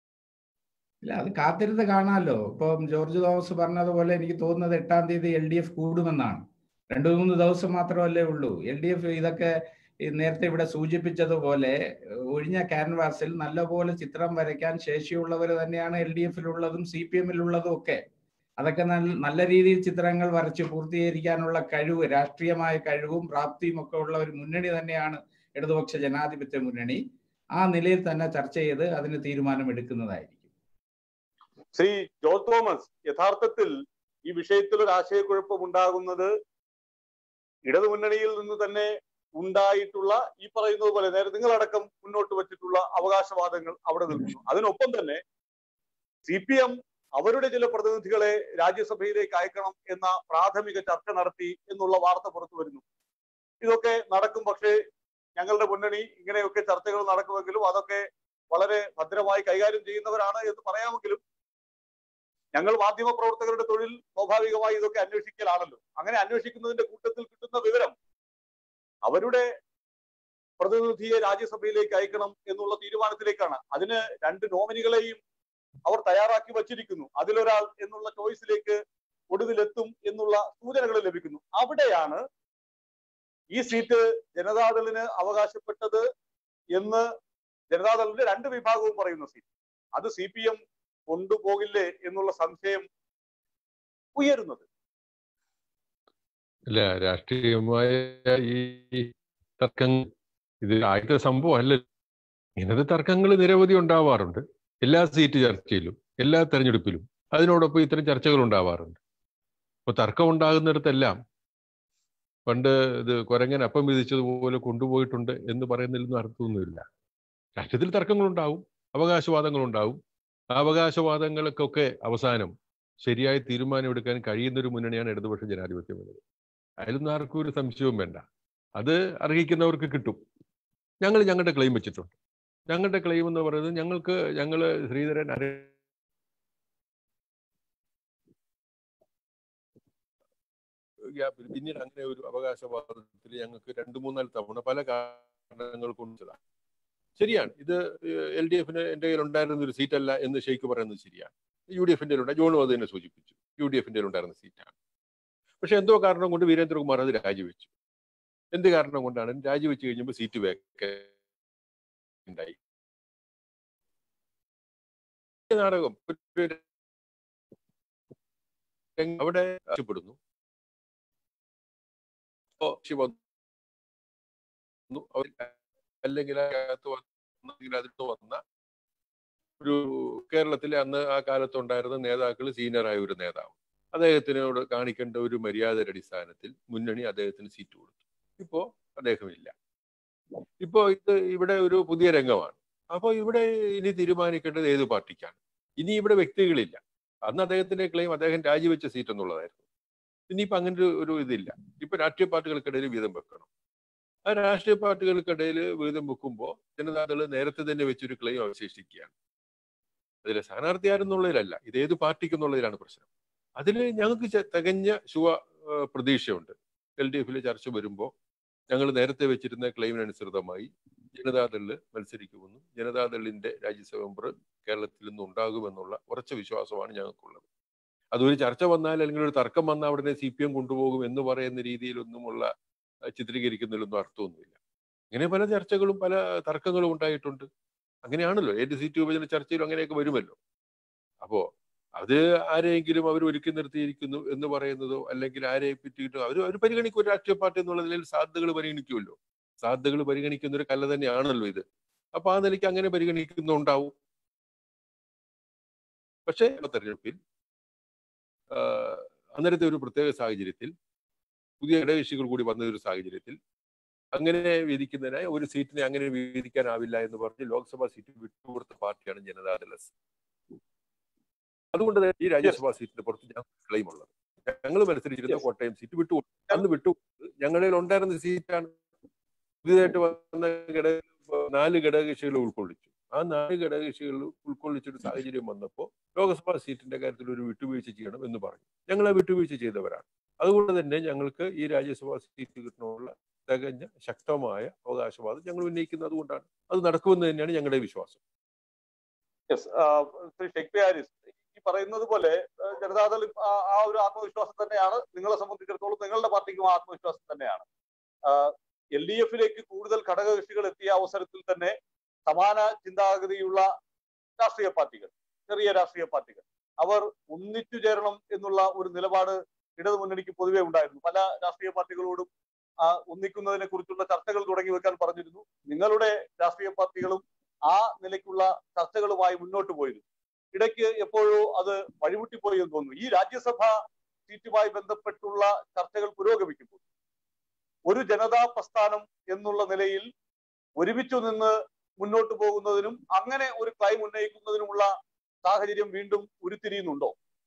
ഇല്ല അത് കാത്തിരുന്ന് കാണാമല്ലോ ഇപ്പം ജോർജ് തോമസ് പറഞ്ഞതുപോലെ എനിക്ക് തോന്നുന്നത് എട്ടാം തീയതി എൽ ഡി എഫ് കൂടുമെന്നാണ് രണ്ടു മൂന്ന് ദിവസം മാത്രമല്ലേ ഉള്ളൂ എൽ ഡി എഫ് ഇതൊക്കെ ഈ നേരത്തെ ഇവിടെ സൂചിപ്പിച്ചതുപോലെ ഒഴിഞ്ഞ ക്യാൻവാസിൽ നല്ലപോലെ ചിത്രം വരയ്ക്കാൻ ശേഷിയുള്ളവർ തന്നെയാണ് എൽ ഡി എഫിലുള്ളതും സി പി എമ്മിലുള്ളതും ഒക്കെ അതൊക്കെ നല്ല നല്ല രീതിയിൽ ചിത്രങ്ങൾ വരച്ച് പൂർത്തീകരിക്കാനുള്ള കഴിവ് രാഷ്ട്രീയമായ കഴിവും പ്രാപ്തിയും ഒക്കെ ഉള്ള ഒരു മുന്നണി തന്നെയാണ് ഇടതുപക്ഷ ജനാധിപത്യ മുന്നണി ആ നിലയിൽ തന്നെ ചർച്ച ചെയ്ത് അതിന് തീരുമാനമെടുക്കുന്നതായിരിക്കും ശ്രീ ജോർജ് തോമസ് യഥാർത്ഥത്തിൽ ഈ വിഷയത്തിൽ ഒരു ആശയക്കുഴപ്പം ഉണ്ടാകുന്നത് ഇടതുമുന്നണിയിൽ നിന്ന് തന്നെ ഉണ്ടായിട്ടുള്ള ഈ പറയുന്നത് പോലെ നേരെ നിങ്ങളടക്കം മുന്നോട്ട് വെച്ചിട്ടുള്ള അവകാശവാദങ്ങൾ അവിടെ നിൽക്കുന്നു അതിനൊപ്പം തന്നെ സി പി എം അവരുടെ ചില പ്രതിനിധികളെ രാജ്യസഭയിലേക്ക് അയക്കണം എന്ന പ്രാഥമിക ചർച്ച നടത്തി എന്നുള്ള വാർത്ത പുറത്തു വരുന്നു ഇതൊക്കെ നടക്കും പക്ഷേ ഞങ്ങളുടെ മുന്നണി ഇങ്ങനെയൊക്കെ ചർച്ചകൾ നടക്കുമെങ്കിലും അതൊക്കെ വളരെ ഭദ്രമായി കൈകാര്യം ചെയ്യുന്നവരാണ് എന്ന് പറയാമെങ്കിലും ഞങ്ങൾ മാധ്യമ പ്രവർത്തകരുടെ തൊഴിൽ സ്വാഭാവികമായി ഇതൊക്കെ അന്വേഷിക്കലാണല്ലോ അങ്ങനെ അന്വേഷിക്കുന്നതിന്റെ കൂട്ടത്തിൽ കിട്ടുന്ന വിവരം അവരുടെ പ്രതിനിധിയെ രാജ്യസഭയിലേക്ക് അയക്കണം എന്നുള്ള തീരുമാനത്തിലേക്കാണ് അതിന് രണ്ട് നോമിനികളെയും അവർ തയ്യാറാക്കി വച്ചിരിക്കുന്നു അതിലൊരാൾ എന്നുള്ള ചോയ്സിലേക്ക് ഒടുവിലെത്തും എന്നുള്ള സൂചനകൾ ലഭിക്കുന്നു അവിടെയാണ് ഈ സീറ്റ് ജനതാദളിന് അവകാശപ്പെട്ടത് എന്ന് ജനതാദളിന്റെ രണ്ട് വിഭാഗവും പറയുന്ന സീറ്റ് അത് സി പി എം കൊണ്ടുപോകില്ലേ എന്നുള്ള സംശയം ഉയരുന്നത് അല്ല രാഷ്ട്രീയമായ ഈ തർക്കങ്ങൾ ഇത് ആദ്യത്തെ സംഭവം അല്ല ഇങ്ങനത്തെ തർക്കങ്ങൾ നിരവധി ഉണ്ടാവാറുണ്ട് എല്ലാ സീറ്റ് ചർച്ചയിലും എല്ലാ തെരഞ്ഞെടുപ്പിലും അതിനോടൊപ്പം ഇത്തരം ചർച്ചകൾ ഉണ്ടാവാറുണ്ട് അപ്പൊ തർക്കം ഉണ്ടാകുന്നിടത്തെല്ലാം പണ്ട് ഇത് കുരങ്ങൻ അപ്പം വിധിച്ചതുപോലെ കൊണ്ടുപോയിട്ടുണ്ട് എന്ന് പറയുന്നതിലൊന്നും അർത്ഥമൊന്നുമില്ല രാഷ്ട്രീയത്തിൽ തർക്കങ്ങളുണ്ടാവും അവകാശവാദങ്ങളുണ്ടാവും ആ അവകാശവാദങ്ങൾക്കൊക്കെ അവസാനം ശരിയായ തീരുമാനമെടുക്കാൻ കഴിയുന്ന ഒരു മുന്നണിയാണ് ഇടതുപക്ഷ ജനാധിപത്യ മുന്നണി അതിലൊന്നും ആർക്കും ഒരു സംശയവും വേണ്ട അത് അർഹിക്കുന്നവർക്ക് കിട്ടും ഞങ്ങൾ ഞങ്ങളുടെ ക്ലെയിം വെച്ചിട്ടുണ്ട് ഞങ്ങളുടെ ക്ലെയിം എന്ന് പറയുന്നത് ഞങ്ങൾക്ക് ഞങ്ങൾ ശ്രീധരൻ അര ഗ്യാപ്പിൽ പിന്നീട് അങ്ങനെ ഒരു അവകാശവാദത്തിൽ ഞങ്ങൾക്ക് രണ്ട് മൂന്നാല് തവണ പല കാരണങ്ങൾ കൊണ്ടതാണ് ശരിയാണ് ഇത് എൽ ഡി എഫിന് എന്റെ കയ്യിൽ ഉണ്ടായിരുന്ന ഒരു സീറ്റല്ല എന്ന് ഷെയ്ഖ് പറയുന്നത് ശരിയാണ് യു ഡി എഫിന്റെ ഉണ്ട് ജോണും അത് തന്നെ സൂചിപ്പിച്ചു യു ഡി എഫിന്റെ ഉണ്ടായിരുന്ന സീറ്റാണ് പക്ഷെ എന്തോ കാരണം കൊണ്ട് വീരേന്ദ്രകുമാർ അത് രാജിവെച്ചു എന്ത് കാരണം കൊണ്ടാണ് രാജിവെച്ച് കഴിഞ്ഞപ്പോൾ സീറ്റ് വേണ്ടായി നാടകം ഒരു അവിടെ ആവശ്യപ്പെടുന്നു വന്നു അവർ അല്ലെങ്കിൽ അകത്ത് വന്നെങ്കിൽ അതിട്ട് വന്ന ഒരു കേരളത്തിലെ അന്ന് ആ കാലത്ത് ഉണ്ടായിരുന്ന നേതാക്കൾ സീനിയറായ ഒരു നേതാവ് അദ്ദേഹത്തിനോട് കാണിക്കേണ്ട ഒരു മര്യാദയുടെ അടിസ്ഥാനത്തിൽ മുന്നണി അദ്ദേഹത്തിന് സീറ്റ് കൊടുത്തു ഇപ്പോ അദ്ദേഹമില്ല ഇപ്പോ ഇത് ഇവിടെ ഒരു പുതിയ രംഗമാണ് അപ്പൊ ഇവിടെ ഇനി തീരുമാനിക്കേണ്ടത് ഏത് പാർട്ടിക്കാണ് ഇനി ഇവിടെ വ്യക്തികളില്ല അന്ന് അദ്ദേഹത്തിന്റെ ക്ലെയിം അദ്ദേഹം രാജിവെച്ച സീറ്റ് എന്നുള്ളതായിരുന്നു ഇനിയിപ്പോ അങ്ങനെ ഒരു ഒരു ഇതില്ല ഇപ്പൊ രാഷ്ട്രീയ പാർട്ടികൾക്കിടയിൽ വീതം വെക്കണം ആ രാഷ്ട്രീയ പാർട്ടികൾക്കിടയിൽ വീതം വെക്കുമ്പോൾ ജനതാദൾ നേരത്തെ തന്നെ വെച്ചൊരു ക്ലെയിം അവശേഷിക്കുകയാണ് അതിലെ സ്ഥാനാർത്ഥി ആരെന്നുള്ളതിലല്ല ഇത് ഏത് പാർട്ടിക്കെന്നുള്ളതിലാണ് പ്രശ്നം അതിൽ ഞങ്ങൾക്ക് തികഞ്ഞ ശുഭ പ്രതീക്ഷയുണ്ട് എൽ ഡി എഫിൽ ചർച്ച വരുമ്പോൾ ഞങ്ങൾ നേരത്തെ വെച്ചിരുന്ന ക്ലെയിമിനനുസൃതമായി ജനതാദളിൽ മത്സരിക്കുമെന്നും ജനതാദളിന്റെ രാജ്യസഭ മെമ്പർ കേരളത്തിൽ നിന്ന് ഉണ്ടാകുമെന്നുള്ള ഉറച്ച വിശ്വാസമാണ് ഞങ്ങൾക്കുള്ളത് അതൊരു ചർച്ച വന്നാൽ അല്ലെങ്കിൽ ഒരു തർക്കം വന്നാൽ ഉടനെ സി പി എം കൊണ്ടുപോകും എന്ന് പറയുന്ന രീതിയിലൊന്നുമുള്ള ചിത്രീകരിക്കുന്നതിലൊന്നും അർത്ഥമൊന്നുമില്ല ഇങ്ങനെ പല ചർച്ചകളും പല തർക്കങ്ങളും ഉണ്ടായിട്ടുണ്ട് അങ്ങനെയാണല്ലോ ഏത് സീറ്റ് വിഭജന ചർച്ചയിലും അങ്ങനെയൊക്കെ വരുമല്ലോ അപ്പോ അത് ആരെയെങ്കിലും അവർ ഒരുക്കി നിർത്തിയിരിക്കുന്നു എന്ന് പറയുന്നതോ അല്ലെങ്കിൽ ആരെ പറ്റിയിട്ടോ അവർ അവർ പരിഗണിക്കും ഒരു രാഷ്ട്രീയ പാർട്ടി എന്നുള്ള നിലയിൽ സാധ്യതകൾ പരിഗണിക്കുമല്ലോ സാധ്യതകൾ പരിഗണിക്കുന്ന ഒരു കല തന്നെയാണല്ലോ ഇത് അപ്പൊ ആ നിലയ്ക്ക് അങ്ങനെ പരിഗണിക്കുന്നുണ്ടാവും പക്ഷേ തെരഞ്ഞെടുപ്പിൽ അന്നേരത്തെ ഒരു പ്രത്യേക സാഹചര്യത്തിൽ പുതിയ ഘടകകക്ഷികൾ കൂടി വന്ന ഒരു സാഹചര്യത്തിൽ അങ്ങനെ വീതിക്കുന്നതിനായി ഒരു സീറ്റിനെ അങ്ങനെ വീതിക്കാനാവില്ല എന്ന് പറഞ്ഞ് ലോക്സഭാ സീറ്റ് വിട്ടുകൊടുത്ത പാർട്ടിയാണ് ജനതാദൾ എസ് അതുകൊണ്ട് തന്നെ ഈ രാജ്യസഭാ സീറ്റിന്റെ പുറത്ത് ഞാൻ ക്ലെയിം ഉള്ളത് ഞങ്ങൾ മത്സരിച്ചിരുന്ന കോട്ടയം സീറ്റ് വിട്ടുകൊടുത്തു അന്ന് വിട്ടുകൊടുത്തത് ഞങ്ങളിൽ ഉണ്ടായിരുന്ന സീറ്റാണ് പുതിയതായിട്ട് വന്ന ഘടക നാല് ഘടകകക്ഷികൾ ഉൾക്കൊള്ളിച്ചു ആ നാല് ഘടകകക്ഷികൾ ഉൾക്കൊള്ളിച്ചൊരു സാഹചര്യം വന്നപ്പോൾ ലോക്സഭാ സീറ്റിന്റെ കാര്യത്തിൽ ഒരു വിട്ടുവീഴ്ച ചെയ്യണം എന്ന് പറഞ്ഞു ഞങ്ങൾ ആ വിട്ടുവീഴ്ച ചെയ്തവരാണ് അതുകൊണ്ട് തന്നെ ഞങ്ങൾക്ക് ഈ രാജ്യസഭാ സീറ്റ് കിട്ടണമുള്ള തികഞ്ഞ ശക്തമായ അവകാശവാദം ഞങ്ങൾ ഉന്നയിക്കുന്നത് അതുകൊണ്ടാണ് അത് നടക്കുമെന്ന് തന്നെയാണ് ഞങ്ങളുടെ വിശ്വാസം ശ്രീ ഷെയ്ഖ് ഹാരിസ് ഈ പറയുന്നത് പോലെ ജനതാദൾ ആ ഒരു ആത്മവിശ്വാസം തന്നെയാണ് നിങ്ങളെ സംബന്ധിച്ചിടത്തോളം നിങ്ങളുടെ പാർട്ടിക്കും ആത്മവിശ്വാസം തന്നെയാണ് എൽ ഡി എഫിലേക്ക് കൂടുതൽ ഘടകകക്ഷികൾ എത്തിയ അവസരത്തിൽ തന്നെ സമാന ചിന്താഗതിയുള്ള രാഷ്ട്രീയ പാർട്ടികൾ ചെറിയ രാഷ്ട്രീയ പാർട്ടികൾ അവർ ഒന്നിച്ചു ചേരണം എന്നുള്ള ഒരു നിലപാട് ഇടതു മുന്നണിക്ക് പൊതുവെ ഉണ്ടായിരുന്നു പല രാഷ്ട്രീയ പാർട്ടികളോടും ഒന്നിക്കുന്നതിനെ കുറിച്ചുള്ള ചർച്ചകൾ തുടങ്ങി വെക്കാൻ പറഞ്ഞിരുന്നു നിങ്ങളുടെ രാഷ്ട്രീയ പാർട്ടികളും ആ നിലയ്ക്കുള്ള ചർച്ചകളുമായി മുന്നോട്ട് പോയിരുന്നു ഇടയ്ക്ക് എപ്പോഴോ അത് വഴിമുട്ടിപ്പോയി എന്ന് തോന്നുന്നു ഈ രാജ്യസഭ സീറ്റുമായി ബന്ധപ്പെട്ടുള്ള ചർച്ചകൾ പുരോഗമിക്കുമ്പോൾ ഒരു ജനതാ പ്രസ്ഥാനം എന്നുള്ള നിലയിൽ ഒരുമിച്ചു നിന്ന് മുന്നോട്ട് പോകുന്നതിനും അങ്ങനെ ഒരു ക്ലൈം ഉന്നയിക്കുന്നതിനുമുള്ള സാഹചര്യം വീണ്ടും ഉരുത്തിരിയുന്നുണ്ടോ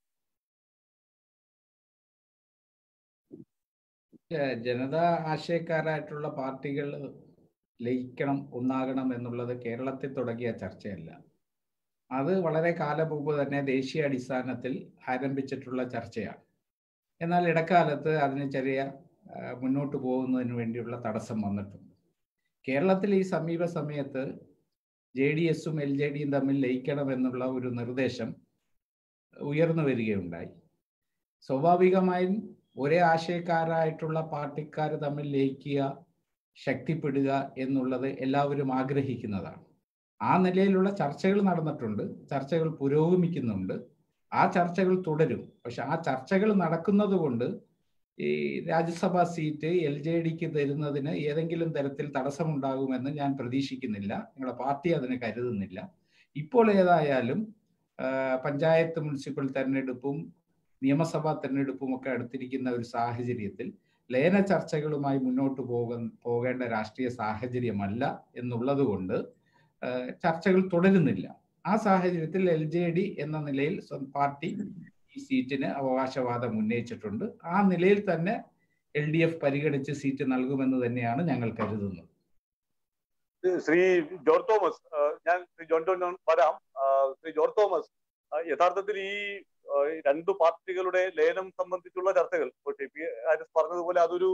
ജനതാ ആശയക്കാരായിട്ടുള്ള പാർട്ടികൾ ലയിക്കണം ഒന്നാകണം എന്നുള്ളത് കേരളത്തിൽ തുടങ്ങിയ ചർച്ചയല്ല അത് വളരെ കാലം മുമ്പ് തന്നെ ദേശീയ അടിസ്ഥാനത്തിൽ ആരംഭിച്ചിട്ടുള്ള ചർച്ചയാണ് എന്നാൽ ഇടക്കാലത്ത് അതിന് ചെറിയ മുന്നോട്ട് പോകുന്നതിന് വേണ്ടിയുള്ള തടസ്സം വന്നിട്ടുണ്ട് കേരളത്തിൽ ഈ സമീപ സമയത്ത് ജെ ഡി എസും എൽ ജെ ഡിയും തമ്മിൽ ലയിക്കണം എന്നുള്ള ഒരു നിർദ്ദേശം ഉയർന്നു വരികയുണ്ടായി സ്വാഭാവികമായും ഒരേ ആശയക്കാരായിട്ടുള്ള പാർട്ടിക്കാർ തമ്മിൽ ലയിക്കുക ശക്തിപ്പെടുക എന്നുള്ളത് എല്ലാവരും ആഗ്രഹിക്കുന്നതാണ് ആ നിലയിലുള്ള ചർച്ചകൾ നടന്നിട്ടുണ്ട് ചർച്ചകൾ പുരോഗമിക്കുന്നുണ്ട് ആ ചർച്ചകൾ തുടരും പക്ഷെ ആ ചർച്ചകൾ നടക്കുന്നത് കൊണ്ട് ഈ രാജ്യസഭാ സീറ്റ് എൽ ജെ ഡിക്ക് തരുന്നതിന് ഏതെങ്കിലും തരത്തിൽ തടസ്സമുണ്ടാകുമെന്ന് ഞാൻ പ്രതീക്ഷിക്കുന്നില്ല നിങ്ങളുടെ പാർട്ടി അതിന് കരുതുന്നില്ല ഇപ്പോൾ ഏതായാലും പഞ്ചായത്ത് മുനിസിപ്പൽ തെരഞ്ഞെടുപ്പും നിയമസഭാ തെരഞ്ഞെടുപ്പും ഒക്കെ അടുത്തിരിക്കുന്ന ഒരു സാഹചര്യത്തിൽ ലയന ചർച്ചകളുമായി മുന്നോട്ട് പോക പോകേണ്ട രാഷ്ട്രീയ സാഹചര്യമല്ല എന്നുള്ളത് കൊണ്ട് ചർച്ചകൾ തുടരുന്നില്ല ആ സാഹചര്യത്തിൽ എൽ ജെ ഡി എന്ന നിലയിൽ പാർട്ടി ഈ സീറ്റിന് അവകാശവാദം ഉന്നയിച്ചിട്ടുണ്ട് ആ നിലയിൽ തന്നെ എൽ ഡി എഫ് പരിഗണിച്ച് സീറ്റ് നൽകുമെന്ന് തന്നെയാണ് ഞങ്ങൾ കരുതുന്നത് ശ്രീ ജോർജ് തോമസ് ഞാൻ ശ്രീ ജോൺ ജോൺ വരാം ശ്രീ ജോർജ് തോമസ് യഥാർത്ഥത്തിൽ ഈ രണ്ടു പാർട്ടികളുടെ ലയനം സംബന്ധിച്ചുള്ള ചർച്ചകൾ ഇപ്പോൾ ടി പി ഹാരിസ് പറഞ്ഞതുപോലെ അതൊരു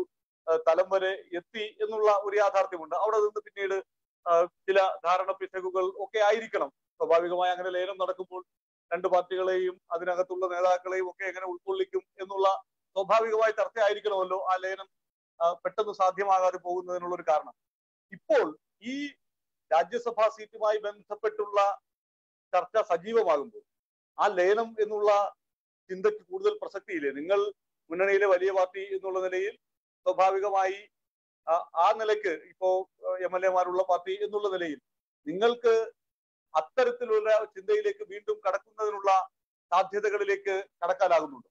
ആ, തലം വരെ എത്തി എന്നുള്ള ഒരു യാഥാർത്ഥ്യമുണ്ട് അവിടെ നിന്ന് പിന്നീട് ആ, ചില ധാരണ പിശകുകൾ ഒക്കെ ആയിരിക്കണം സ്വാഭാവികമായി അങ്ങനെ ലയനം നടക്കുമ്പോൾ രണ്ട് പാർട്ടികളെയും അതിനകത്തുള്ള നേതാക്കളെയും ഒക്കെ എങ്ങനെ ഉൾക്കൊള്ളിക്കും എന്നുള്ള സ്വാഭാവികമായ ചർച്ചയായിരിക്കണമല്ലോ ആ ലയനം ആ, പെട്ടെന്ന് സാധ്യമാകാതെ പോകുന്നതിനുള്ള ഒരു കാരണം ഇപ്പോൾ ഈ രാജ്യസഭാ സീറ്റുമായി ബന്ധപ്പെട്ടുള്ള ചർച്ച സജീവമാകുമ്പോൾ ആ ലയനം എന്നുള്ള ചിന്തയ്ക്ക് കൂടുതൽ പ്രസക്തിയില്ലേ നിങ്ങൾ മുന്നണിയിലെ വലിയ പാർട്ടി എന്നുള്ള നിലയിൽ സ്വാഭാവികമായി ആ- ആ നിലയ്ക്ക് ഇപ്പോ എം എൽ എമാരുള്ള പാർട്ടി എന്നുള്ള നിലയിൽ നിങ്ങൾക്ക് അത്തരത്തിലുള്ള ചിന്തയിലേക്ക് വീണ്ടും കടക്കുന്നതിനുള്ള സാധ്യതകളിലേക്ക് കടക്കാനാകുന്നുണ്ട്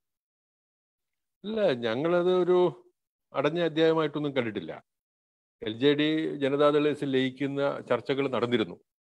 ഇല്ല ഞങ്ങളത് ഒരു അടഞ്ഞ അധ്യായമായിട്ടൊന്നും കണ്ടിട്ടില്ല എൽ ജെ ഡി ജനതാദൾ എസിൽ ലയിക്കുന്ന ചർച്ചകൾ നടന്നിരുന്നു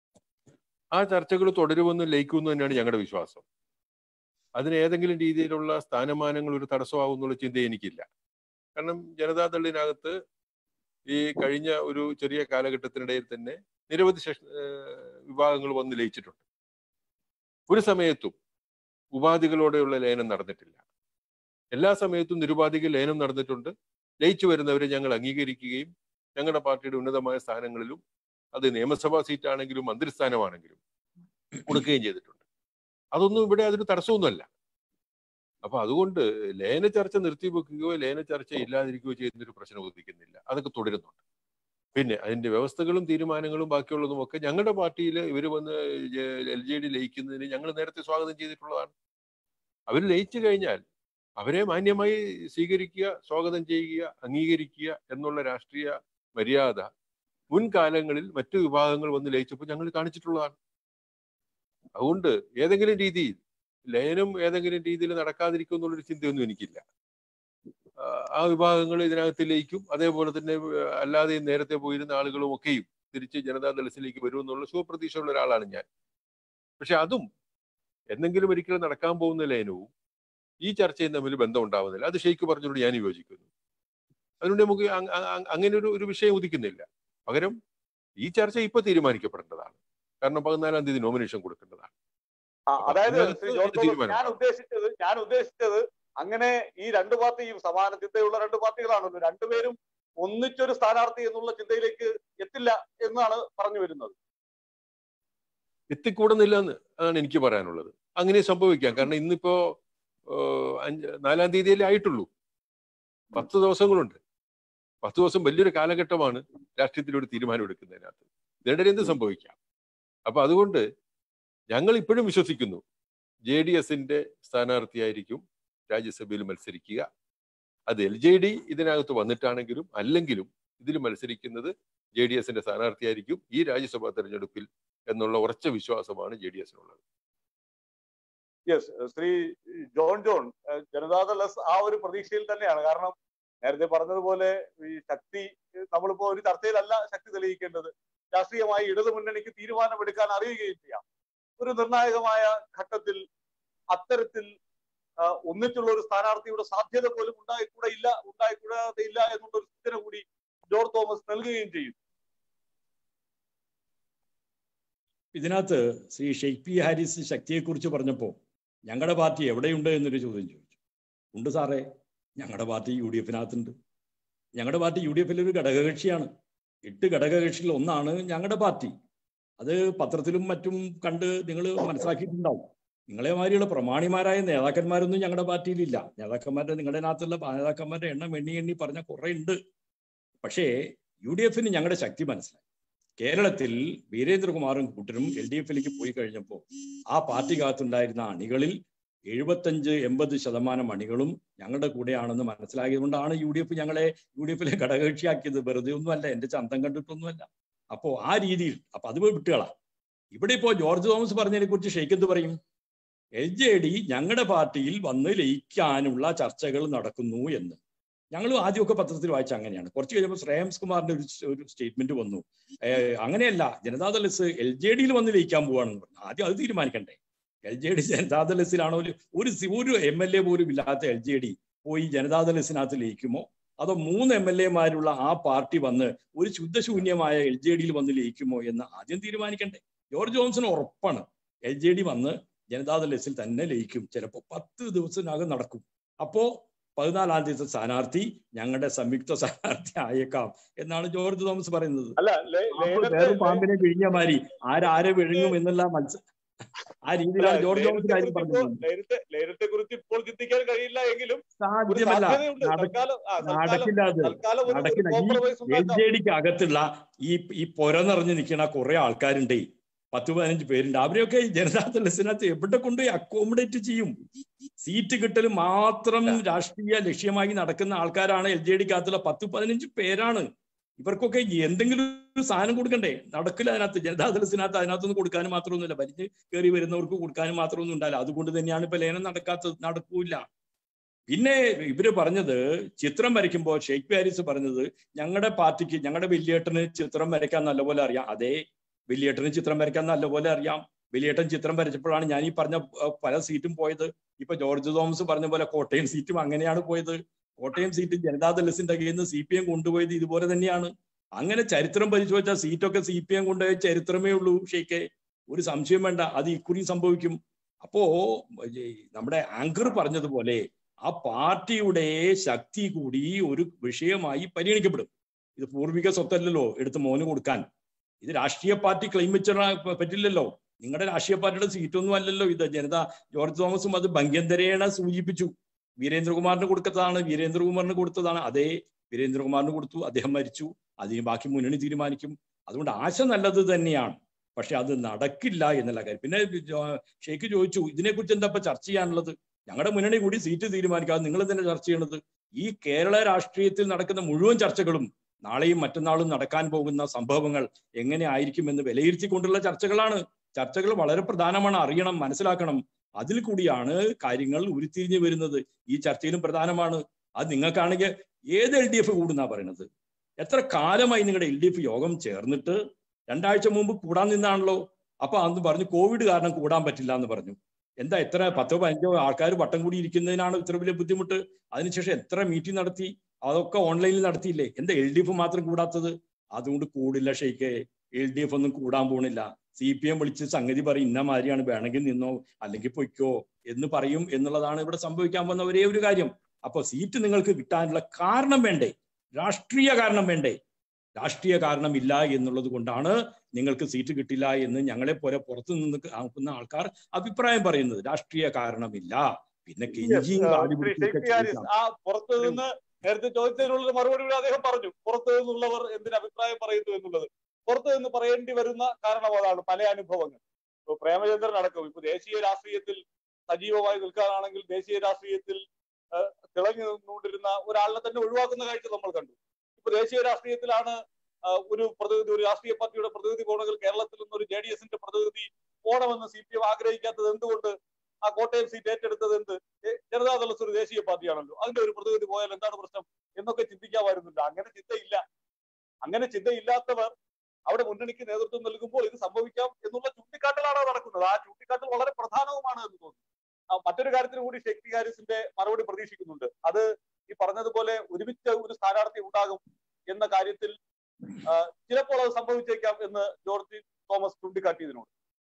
ആ ചർച്ചകൾ തുടരുമെന്ന് ലയിക്കുമെന്ന് തന്നെയാണ് ഞങ്ങളുടെ വിശ്വാസം അതിന് ഏതെങ്കിലും രീതിയിലുള്ള സ്ഥാനമാനങ്ങൾ ഒരു തടസ്സമാകുന്നുള്ള ചിന്ത എനിക്കില്ല കാരണം ജനതാദളിനകത്ത് ഈ കഴിഞ്ഞ ഒരു ചെറിയ കാലഘട്ടത്തിനിടയിൽ തന്നെ നിരവധി സെഷ- ഏഹ് വിഭാഗങ്ങൾ വന്ന് ലയിച്ചിട്ടുണ്ട് ഒരു സമയത്തും ഉപാധികളോടെയുള്ള ലയനം നടന്നിട്ടില്ല എല്ലാ സമയത്തും നിരുപാധിക ലയനം നടന്നിട്ടുണ്ട് ലയിച്ചു വരുന്നവരെ ഞങ്ങൾ അംഗീകരിക്കുകയും ഞങ്ങളുടെ പാർട്ടിയുടെ ഉന്നതമായ സ്ഥാനങ്ങളിലും അത് നിയമസഭാ സീറ്റാണെങ്കിലും മന്ത്രിസ്ഥാനമാണെങ്കിലും കൊടുക്കുകയും ചെയ്തിട്ടുണ്ട് അതൊന്നും ഇവിടെ അതൊരു തടസ്സമൊന്നുമല്ല അപ്പൊ അതുകൊണ്ട് ലയന ചർച്ച നിർത്തിവെക്കുകയോ ലയന ചർച്ച ഇല്ലാതിരിക്കുകയോ ചെയ്യുന്ന ഒരു പ്രശ്നം ഉദിക്കുന്നില്ല അതൊക്കെ തുടരുന്നുണ്ട് പിന്നെ അതിന്റെ വ്യവസ്ഥകളും തീരുമാനങ്ങളും ബാക്കിയുള്ളതും ഒക്കെ ഞങ്ങളുടെ പാർട്ടിയിൽ ഇവർ വന്ന് എൽ ജെ ഡി ലയിക്കുന്നതിന് ഞങ്ങൾ നേരത്തെ സ്വാഗതം ചെയ്തിട്ടുള്ളതാണ് അവർ ലയിച്ചു കഴിഞ്ഞാൽ അവരെ മാന്യമായി സ്വീകരിക്കുക സ്വാഗതം ചെയ്യുക അംഗീകരിക്കുക എന്നുള്ള രാഷ്ട്രീയ മര്യാദ മുൻകാലങ്ങളിൽ മറ്റു വിഭാഗങ്ങൾ വന്ന് ലയിച്ചപ്പോൾ ഞങ്ങൾ കാണിച്ചിട്ടുള്ളതാണ് അതുകൊണ്ട് ഏതെങ്കിലും രീതിയിൽ ലയനം ഏതെങ്കിലും രീതിയിൽ നടക്കാതിരിക്കും എന്നുള്ളൊരു ചിന്തയൊന്നും എനിക്കില്ല ആ, ആ വിഭാഗങ്ങൾ ഇതിനകത്ത് ലയിക്കും അതേപോലെ തന്നെ ആ, അല്ലാതെ നേരത്തെ പോയിരുന്ന ആളുകളും ഒക്കെയും തിരിച്ച് ജനതാദളത്തിലേക്ക് വരുമെന്നുള്ള ശുഭപ്രതീക്ഷയുള്ള ഒരാളാണ് ഞാൻ പക്ഷെ അതും എന്തെങ്കിലും ഒരിക്കലും നടക്കാൻ പോകുന്ന ലയനവും ഈ ചർച്ചയും തമ്മിൽ ബന്ധം ഉണ്ടാവുന്നില്ല അത് ഷെയ്ഖ് പറഞ്ഞുകൊണ്ട് ഞാൻ യോജിക്കുന്നു അതുകൊണ്ട് നമുക്ക് അങ് അങ് അങ് അങ്ങനെ ഒരു ഒരു വിഷയം ഉദിക്കുന്നില്ല പകരം ഈ ചർച്ച ഇപ്പൊ തീരുമാനിക്കപ്പെടേണ്ടതാണ് കാരണം പതിനാലാം തീയതി നോമിനേഷൻ കൊടുക്കേണ്ടതാണ് ആ, അപ്പൊ അതായത് അതിനകത്ത് ശ്രീ ജോർജ് തോമസ് തീരുമാനം ഞാൻ ഉദ്ദേശിച്ചത് ഞാൻ ഉദ്ദേശിച്ചത് അങ്ങനെ ഈ രണ്ട് പാർട്ടിയും സമാന ചിന്തയുള്ള രണ്ട് പാർട്ടികളാണല്ലോ രണ്ടുപേരും ഒന്നിച്ചൊരു സ്ഥാനാർത്ഥി എന്നുള്ള ചിന്തയിലേക്ക് എത്തില്ല എന്നാണ് പറഞ്ഞു വരുന്നത് എത്തിക്കൂടുന്നില്ല എന്ന് അതാണ് എനിക്ക് പറയാനുള്ളത് അങ്ങനെ സംഭവിക്കാം കാരണം ഇന്നിപ്പോ ഏഹ്, അഞ്ച് നാലാം തീയതിയല്ലേ ആയിട്ടുള്ളൂ പത്ത് ദിവസങ്ങളുണ്ട് പത്ത് ദിവസം വലിയൊരു കാലഘട്ടമാണ് രാഷ്ട്രീയത്തിലൊരു തീരുമാനം എടുക്കുന്നതിനകത്ത് ഇതിനിടയിൽ എന്ത് സംഭവിക്കാം അപ്പൊ അതുകൊണ്ട് ഞങ്ങൾ ഇപ്പോഴും വിശ്വസിക്കുന്നു ജെ ഡി എസിന്റെ സ്ഥാനാർത്ഥിയായിരിക്കും രാജ്യസഭയിൽ മത്സരിക്കുക അത് എൽ ജെ ഡി ഇതിനകത്ത് വന്നിട്ടാണെങ്കിലും അല്ലെങ്കിലും ഇതിൽ മത്സരിക്കുന്നത് ജെ ഡി എസിന്റെ സ്ഥാനാർത്ഥിയായിരിക്കും ഈ രാജ്യസഭാ തെരഞ്ഞെടുപ്പിൽ എന്നുള്ള ഉറച്ച വിശ്വാസമാണ് ജെ ഡി എസിനുള്ളത് യെസ് ശ്രീ ജോൺ ജോൺ ഏഹ് ജനതാദൾ എസ് ആ ഒരു പ്രതീക്ഷയിൽ തന്നെയാണ് കാരണം നേരത്തെ പറഞ്ഞതുപോലെ ഈ ശക്തി ഏഹ് നമ്മളിപ്പോ ഒരു ചർച്ചയിലല്ല ശക്തി തെളിയിക്കേണ്ടത് രാഷ്ട്രീയമായി ഇടതു മുന്നണിക്ക് തീരുമാനമെടുക്കാൻ അറിയുകയും ചെയ്യാം ഒരു നിർണായകമായ ഘട്ടത്തിൽ അത്തരത്തിൽ ആ, ഒന്നിച്ചുള്ള ഒരു സ്ഥാനാർത്ഥിയുടെ സാധ്യത പോലും ഉണ്ടായിക്കൂടെ ഇല്ല ഉണ്ടായിക്കൂടാതെ ഇല്ല എന്നുള്ള ഒരു സൂചന കൂടി ജോർജ് തോമസ് നൽകുകയും ചെയ്യും ഇതിനകത്ത് ശ്രീ ഷെയ്ഖ് പി ഹാരിസ് ശക്തിയെക്കുറിച്ച് പറഞ്ഞപ്പോൾ ഞങ്ങളുടെ പാർട്ടി എവിടെയുണ്ട് എന്നൊരു ചോദ്യം ചോദിച്ചു ഉണ്ട് സാറേ ഞങ്ങളുടെ പാർട്ടി യു ഡി എഫിനകത്തുണ്ട് ഞങ്ങളുടെ പാർട്ടി യു ഡി എഫിലെ ഒരു ഘടകകക്ഷിയാണ് എട്ട് ഘടകകക്ഷിയിൽ ഒന്നാണ് ഞങ്ങളുടെ പാർട്ടി അത് പത്രത്തിലും മറ്റും കണ്ട് നിങ്ങൾ മനസ്സിലാക്കിയിട്ടുണ്ടാവും നിങ്ങളെ മാതിരിയുള്ള പ്രമാണിമാരായ നേതാക്കന്മാരൊന്നും ഞങ്ങളുടെ പാർട്ടിയിലില്ല നേതാക്കന്മാരുടെ നിങ്ങളുടെ അകത്തുള്ള നേതാക്കന്മാരുടെ എണ്ണം എണ്ണി എണ്ണി പറഞ്ഞ കുറെ ഉണ്ട് പക്ഷേ യു ഡി എഫിന് ഞങ്ങളുടെ ശക്തി മനസ്സിലായി കേരളത്തിൽ വീരേന്ദ്രകുമാറും കൂട്ടരും എൽ ഡി എഫിലേക്ക് പോയി കഴിഞ്ഞപ്പോൾ ആ പാർട്ടിക്കകത്തുണ്ടായിരുന്ന അണികളിൽ എഴുപത്തഞ്ച് എൺപത് ശതമാനം അണികളും ഞങ്ങളുടെ കൂടെയാണെന്ന് മനസ്സിലാക്കിയതുകൊണ്ടാണ് യു ഡി എഫ് ഞങ്ങളെ യു ഡി എഫിലെ ഘടകകക്ഷിയാക്കിയത് വെറുതെ ഒന്നുമല്ല എന്റെ ചന്തം കണ്ടിട്ടൊന്നുമല്ല അപ്പോ ആ രീതിയിൽ അപ്പൊ അത് വിട്ടുകളാ ഇവിടെ ഇപ്പോ ജോർജ് തോമസ് പറഞ്ഞതിനെ കുറിച്ച് ഷെയ്ക്ക് എന്ത് പറയും എൽ ജെ ഡി ഞങ്ങളുടെ പാർട്ടിയിൽ വന്ന് ലയിക്കാനുള്ള ചർച്ചകൾ നടക്കുന്നു എന്ന് ഞങ്ങൾ ആദ്യമൊക്കെ പത്രത്തിൽ വായിച്ച അങ്ങനെയാണ് കുറച്ച് കഴിഞ്ഞപ്പോൾ ശ്രേയംസ് കുമാറിന്റെ ഒരു ഒരു സ്റ്റേറ്റ്മെന്റ് വന്നു ഏഹ് അങ്ങനെയല്ല ജനതാദൾ എസ് എൽ ജെ ഡിയിൽ വന്ന് ലയിക്കാൻ പോവാണെന്ന് പറഞ്ഞു ആദ്യം അത് തീരുമാനിക്കണ്ടേ എൽ ജെ ഡി ജനതാദൾ എസിലാണോ ഒരു ഒരു സി- ഒരു എം എൽ എ പോലും ഇല്ലാത്ത എൽ ജെ ഡി പോയി ജനതാദൾ എസിനകത്ത് ലയിക്കുമോ അതോ മൂന്ന് എം എൽ എമാരുള്ള ആ പാർട്ടി വന്ന് ഒരു ശുദ്ധശൂന്യമായ എൽ ജെ ഡിയിൽ വന്ന് ലയിക്കുമോ എന്ന് ആദ്യം തീരുമാനിക്കണ്ടേ ജോർജ് ജോൺസൺ ഉറപ്പാണ് എൽ ജെ ഡി വന്ന് ജനതാദൾ എസിൽ തന്നെ ലയിക്കും ചിലപ്പോൾ പത്ത് ദിവസത്തിനകം നടക്കും അപ്പോ പതിനാലാം തീയതി സ്ഥാനാർത്ഥി ഞങ്ങളുടെ സംയുക്ത സ്ഥാനാർത്ഥി ആയേക്കാം എന്നാണ് ജോർജ് തോമസ് പറയുന്നത് അല്ല ലേ- പാമ്പ് ലേലത്തെ- വേറെ പാമ്പിനെ വിഴിഞ്ഞ മാതിരി ആരാരെ വിഴുങ്ങും എന്നുള്ള മത്സ ആ അല്ല, രീതിയിലാണ് ജോർജ് തോമസ് ലേലത്തെ കാര്യം കുറിച്ച് ഇപ്പോൾ- പറഞ്ഞത് ലേലത്തെ ലേലത്തെ കുറിച്ച് ഇപ്പോൾ ചിന്തിക്കാൻ കഴിയില്ല എങ്കിലും ഒരു സാധ്യമല്ല സാധ്യതയുണ്ട് നട- തൽക്കാലം ആ, തൽക്കാലം നടക്കില്ല അത് തൽക്കാലം ഒരു- ഒരു നടക്കില്ല. ഈ കോംപ്രമൈസ് എൽ ഉണ്ടാക്കാം ജെ ഡിക്ക് അകത്തുള്ള ഈ ഈ പൊര നിറഞ്ഞു നിൽക്കുന്ന കുറെ ആൾക്കാരുണ്ട് പത്ത് പതിനഞ്ച് പേരുണ്ട് അവരെയൊക്കെ ഈ ജനതാദൾ എസിനകത്ത് എവിടെ കൊണ്ടുപോയി അക്കോമഡേറ്റ് ചെയ്യും സീറ്റ് കിട്ടൽ മാത്രം രാഷ്ട്രീയ ലക്ഷ്യമായി നടക്കുന്ന ആൾക്കാരാണ് എൽ ജെ ഡിക്കകത്തുള്ള പത്ത് പതിനഞ്ച് പേരാണ് ഇവർക്കൊക്കെ എന്തെങ്കിലും ഒരു സാധനം കൊടുക്കണ്ടേ നടക്കില്ല അതിനകത്ത് ജനതാദളസിനകത്ത് അതിനകത്തൊന്നും കൊടുക്കാനും മാത്രമൊന്നുമില്ല വലിഞ്ഞ് കയറി വരുന്നവർക്ക് കൊടുക്കാനും മാത്രമൊന്നും ഉണ്ടാവില്ല അതുകൊണ്ട് തന്നെയാണ് ഇപ്പൊ ലേനം നടക്കാത്തത് നടക്കൂല പിന്നെ ഇവര് പറഞ്ഞത് ചിത്രം വരയ്ക്കുമ്പോൾ ഷെയ്ഖ് പാരിസ് പറഞ്ഞത് ഞങ്ങളുടെ പാർട്ടിക്ക് ഞങ്ങളുടെ വലിയേട്ടന് ചിത്രം വരയ്ക്കാൻ നല്ലപോലെ അറിയാം അതേ വലിയേട്ടന് ചിത്രം വരയ്ക്കാൻ നല്ലപോലെ അറിയാം വലിയേട്ടൻ ചിത്രം വരച്ചപ്പോഴാണ് ഞാൻ ഈ പറഞ്ഞ അഹ്, പല സീറ്റും പോയത് ഇപ്പൊ ജോർജ് തോമസ് പറഞ്ഞ പോലെ കോട്ടയം സീറ്റും അങ്ങനെയാണ് പോയത് കോട്ടയം സീറ്റ് ജനതാദളസിന്റെ കയ്യിൽ നിന്ന് സി പി എം കൊണ്ടുപോയത് ഇതുപോലെ തന്നെയാണ് അങ്ങനെ ചരിത്രം പരിശോധിച്ചാൽ സീറ്റൊക്കെ സി പി എം കൊണ്ടുപോയ ചരിത്രമേ ഉള്ളൂ ഷെയ്ഖെ ഒരു സംശയം വേണ്ട അത് ഇക്കുറി സംഭവിക്കും അപ്പോ ഈ നമ്മുടെ ആങ്കർ പറഞ്ഞതുപോലെ ആ പാർട്ടിയുടെ ശക്തി കൂടി ഒരു വിഷയമായി പരിഗണിക്കപ്പെടും ഇത് പൂർവിക സ്വത്തല്ലല്ലോ എടുത്ത് മോന് കൊടുക്കാൻ ഇത് രാഷ്ട്രീയ പാർട്ടി ക്ലെയിം വെച്ചാൽ പറ്റില്ലല്ലോ നിങ്ങളുടെ രാഷ്ട്രീയ പാർട്ടിയുടെ സീറ്റൊന്നും അല്ലല്ലോ ഇത് ജനത ജോർജ് തോമസും അത് ഭംഗ്യന്തരേണ സൂചിപ്പിച്ചു വീരേന്ദ്രകുമാറിന് കൊടുത്തതാണ് വീരേന്ദ്രകുമാറിന് കൊടുത്തതാണ് അതേ വീരേന്ദ്രകുമാറിന് കൊടുത്തു അദ്ദേഹം മരിച്ചു അതിന് ബാക്കി മുന്നണി തീരുമാനിക്കും അതുകൊണ്ട് ആശ നല്ലത് തന്നെയാണ് പക്ഷെ അത് നടക്കില്ല എന്നുള്ള കാര്യം പിന്നെ ജോ- ഷെയ്ഖ് ചോദിച്ചു ഇതിനെക്കുറിച്ച് എന്താ ഇപ്പൊ ചർച്ച ചെയ്യാനുള്ളത് ഞങ്ങളുടെ മുന്നണി കൂടി സീറ്റ് തീരുമാനിക്കാതെ നിങ്ങൾ തന്നെ ചർച്ച ചെയ്യണത് ഈ കേരള രാഷ്ട്രീയത്തിൽ നടക്കുന്ന മുഴുവൻ ചർച്ചകളും നാളെയും മറ്റന്നാളും നടക്കാൻ പോകുന്ന സംഭവങ്ങൾ എങ്ങനെ ആയിരിക്കും എന്ന് വിലയിരുത്തിക്കൊണ്ടുള്ള ചർച്ചകളാണ് ചർച്ചകൾ വളരെ പ്രധാനമാണ് അറിയണം മനസ്സിലാക്കണം അതിൽ കൂടിയാണ് കാര്യങ്ങൾ ഉരുത്തിരിഞ്ഞു വരുന്നത് ഈ ചർച്ചയിലും പ്രധാനമാണ് അത് നിങ്ങൾക്കാണെങ്കിൽ ഏത് എൽ ഡി എഫ് കൂടുന്നാ പറയുന്നത് എത്ര കാലമായി നിങ്ങളുടെ എൽ ഡി എഫ് യോഗം ചേർന്നിട്ട് രണ്ടാഴ്ച മുമ്പ് കൂടാൻ നിന്നാണല്ലോ അപ്പൊ അന്ന് പറഞ്ഞു കോവിഡ് കാരണം കൂടാൻ പറ്റില്ല എന്ന് പറഞ്ഞു എന്താ എത്ര പത്തോ പതിനഞ്ചോ ആൾക്കാർ വട്ടം കൂടി ഇരിക്കുന്നതിനാണ് ഇത്ര വലിയ ബുദ്ധിമുട്ട് അതിനുശേഷം എത്ര മീറ്റിംഗ് നടത്തി അതൊക്കെ ഓൺലൈനിൽ നടത്തിയില്ലേ എന്താ എൽ ഡി എഫ് മാത്രം കൂടാത്തത് അതുകൊണ്ട് കൂടില്ല ഷെയ്ക്ക് എൽ ഡി എഫ് ഒന്നും കൂടാൻ പോണില്ല സി പി എം വിളിച്ച് സംഗതി പറയും ഇന്ന മാതിരിയാണ് വേണമെങ്കിൽ നിന്നോ അല്ലെങ്കിൽ പൊയ്ക്കോ എന്ന് പറയും എന്നുള്ളതാണ് ഇവിടെ സംഭവിക്കാൻ പോകുന്ന ഒരേ ഒരു കാര്യം അപ്പൊ സീറ്റ് നിങ്ങൾക്ക് കിട്ടാനുള്ള കാരണം വേണ്ടേ രാഷ്ട്രീയ കാരണം വേണ്ടേ രാഷ്ട്രീയ കാരണമില്ല എന്നുള്ളത് കൊണ്ടാണ് നിങ്ങൾക്ക് സീറ്റ് കിട്ടില്ല എന്ന് ഞങ്ങളെ പോലെ പുറത്തു നിന്ന് ആക്കുന്ന ആൾക്കാർ അഭിപ്രായം പറയുന്നത് രാഷ്ട്രീയ കാരണമില്ല പിന്നെ കെഞ്ചിയും കാലി ശ്രീ പിടിച്ചും ഒക്കെ ഷെയ്ഖ് ഹാരിസ് ചോദിക്കാം. ആ പുറത്തു നിന്ന് നേരത്തെ ചോദിച്ചതിനുള്ള മറുപടി കൂടി അദ്ദേഹം പറഞ്ഞു പുറത്തു നിന്നുള്ളവർ എന്തിന് അഭിപ്രായം പറയുന്നു എന്നുള്ളത് പുറത്തു നിന്ന് പറയേണ്ടി വരുന്ന കാരണം അതാണ് പല അനുഭവങ്ങൾ ഇപ്പൊ പ്രേമചന്ദ്രൻ അടക്കം ഇപ്പൊ ദേശീയ രാഷ്ട്രീയത്തിൽ സജീവമായി നിൽക്കാനാണെങ്കിൽ ദേശീയ രാഷ്ട്രീയത്തിൽ ആ, തിളങ്ങി നിന്നുകൊണ്ടിരുന്ന ഒരാളിനെ തന്നെ ഒഴിവാക്കുന്ന കാഴ്ച നമ്മൾ കണ്ടു ഇപ്പൊ ദേശീയ രാഷ്ട്രീയത്തിലാണ് ആ, ഒരു പ്രതിനിധി ഒരു രാഷ്ട്രീയ പാർട്ടിയുടെ പ്രതിനിധി പോകണമെങ്കിൽ കേരളത്തിൽ നിന്ന് ഒരു ജെ ഡി എസിന്റെ പ്രതിനിധി പോകണമെന്ന് സി പി എം ആഗ്രഹിക്കാത്തത് എന്തുകൊണ്ട് ആ കോട്ടയം സീറ്റ് ഏറ്റെടുത്തത് എന്ത് ഏ, ജനതാദൾ ഒരു ദേശീയ പാർട്ടിയാണല്ലോ അതിന്റെ ഒരു പ്രതിനിധി പോയാൽ എന്താണ് പ്രശ്നം എന്നൊക്കെ ചിന്തിക്കാമായിരുന്നില്ല അങ്ങനെ ചിന്തയില്ല അങ്ങനെ ചിന്തയില്ലാത്തവർ അവിടെ മുന്നണിക്ക് നേതൃത്വം നൽകുമ്പോൾ ഇത് സംഭവിക്കാം എന്നുള്ള ചൂണ്ടിക്കാട്ടലാണ് നടക്കുന്നത് ആ ചൂണ്ടിക്കാട്ടൽ വളരെ പ്രധാനവുമാണ് എന്ന് തോന്നുന്നു ആ, മറ്റൊരു കാര്യത്തിന് കൂടി ഷെയ്ഖ് ഹാരിസിന്റെ മറുപടി പ്രതീക്ഷിക്കുന്നുണ്ട് അത് ഈ പറഞ്ഞതുപോലെ ഒരുമിച്ച് ഒരു സ്ഥാനാർത്ഥി ഉണ്ടാകും എന്ന കാര്യത്തിൽ ആ, ചിലപ്പോൾ അത് സംഭവിച്ചേക്കാം എന്ന് ജോർജ് തോമസ് ചൂണ്ടിക്കാട്ടിയതിനോട്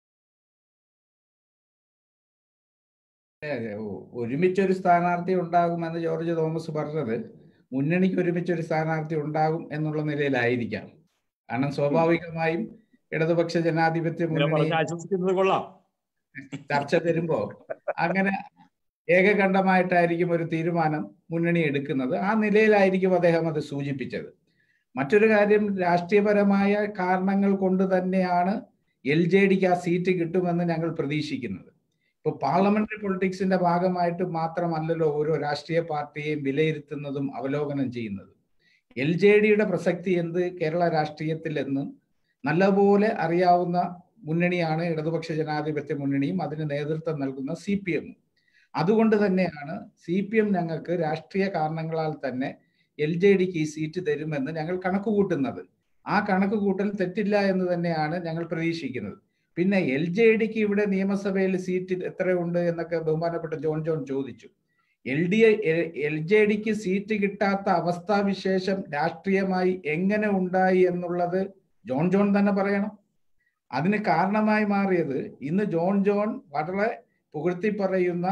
അതെ, ഒ- ഒരുമിച്ചൊരു സ്ഥാനാർത്ഥി ഉണ്ടാകുമെന്ന് ജോർജ് തോമസ് പറഞ്ഞത് മുന്നണിക്ക് ഒരുമിച്ചൊരു സ്ഥാനാർത്ഥി ഉണ്ടാകും എന്നുള്ള നിലയിലായിരിക്കാം കാരണം സ്വാഭാവികമായും ഇടതുപക്ഷ ജനാധിപത്യ ഇങ്ങനെ മുന്നണി പറഞ്ഞ് ആശ്വസിക്കുന്നത് കൊള്ളാം ചർച്ച വരുമ്പോ അങ്ങനെ ഏകകണ്ഠമായിട്ടായിരിക്കും ഒരു തീരുമാനം മുന്നണി എടുക്കുന്നത് ആ നിലയിലായിരിക്കും അദ്ദേഹം അത് സൂചിപ്പിച്ചത് മറ്റൊരു കാര്യം രാഷ്ട്രീയപരമായ കാരണങ്ങൾ കൊണ്ട് തന്നെയാണ് എൽ ജെ ഡിക്ക് ആ സീറ്റ് കിട്ടുമെന്ന് ഞങ്ങൾ പ്രതീക്ഷിക്കുന്നത് ഇപ്പൊ പാർലമെന്ററി പൊളിറ്റിക്സിന്റെ ഭാഗമായിട്ട് മാത്രമല്ലല്ലോ ഓരോ രാഷ്ട്രീയ പാർട്ടിയെയും വിലയിരുത്തുന്നതും അവലോകനം ചെയ്യുന്നതും എൽ ജെ ഡിയുടെ പ്രസക്തി എന്ത് കേരള രാഷ്ട്രീയത്തിൽ എന്നും നല്ലപോലെ അറിയാവുന്ന മുന്നണിയാണ് ഇടതുപക്ഷ ജനാധിപത്യ മുന്നണിയും അതിന് നേതൃത്വം നൽകുന്ന സി പി എമ്മും അതുകൊണ്ട് തന്നെയാണ് സി പി എം ഞങ്ങൾക്ക് രാഷ്ട്രീയ കാരണങ്ങളാൽ തന്നെ എൽ ജെ ഡിക്ക് ഈ സീറ്റ് തരുമെന്ന് ഞങ്ങൾ കണക്ക് കൂട്ടുന്നത് ആ കണക്ക് കൂട്ടൽ തെറ്റില്ല എന്ന് തന്നെയാണ് ഞങ്ങൾ പ്രതീക്ഷിക്കുന്നത് പിന്നെ എൽ ജെ ഡിക്ക് ഇവിടെ നിയമസഭയിൽ സീറ്റ് എത്രയുണ്ട് എന്നൊക്കെ ബഹുമാനപ്പെട്ട ജോൺ ജോൺ ചോദിച്ചു എൽ ഡി എൽ ജെ ഡിക്ക് സീറ്റ് കിട്ടാത്ത അവസ്ഥാവിശേഷം രാഷ്ട്രീയമായി എങ്ങനെ ഉണ്ടായി എന്നുള്ളത് ജോൺ ജോൺ തന്നെ പറയണം അതിന് കാരണമായി മാറിയത് ഇന്ന് ജോൺ ജോൺ വളരെ പുകഴ്ത്തി പറയുന്ന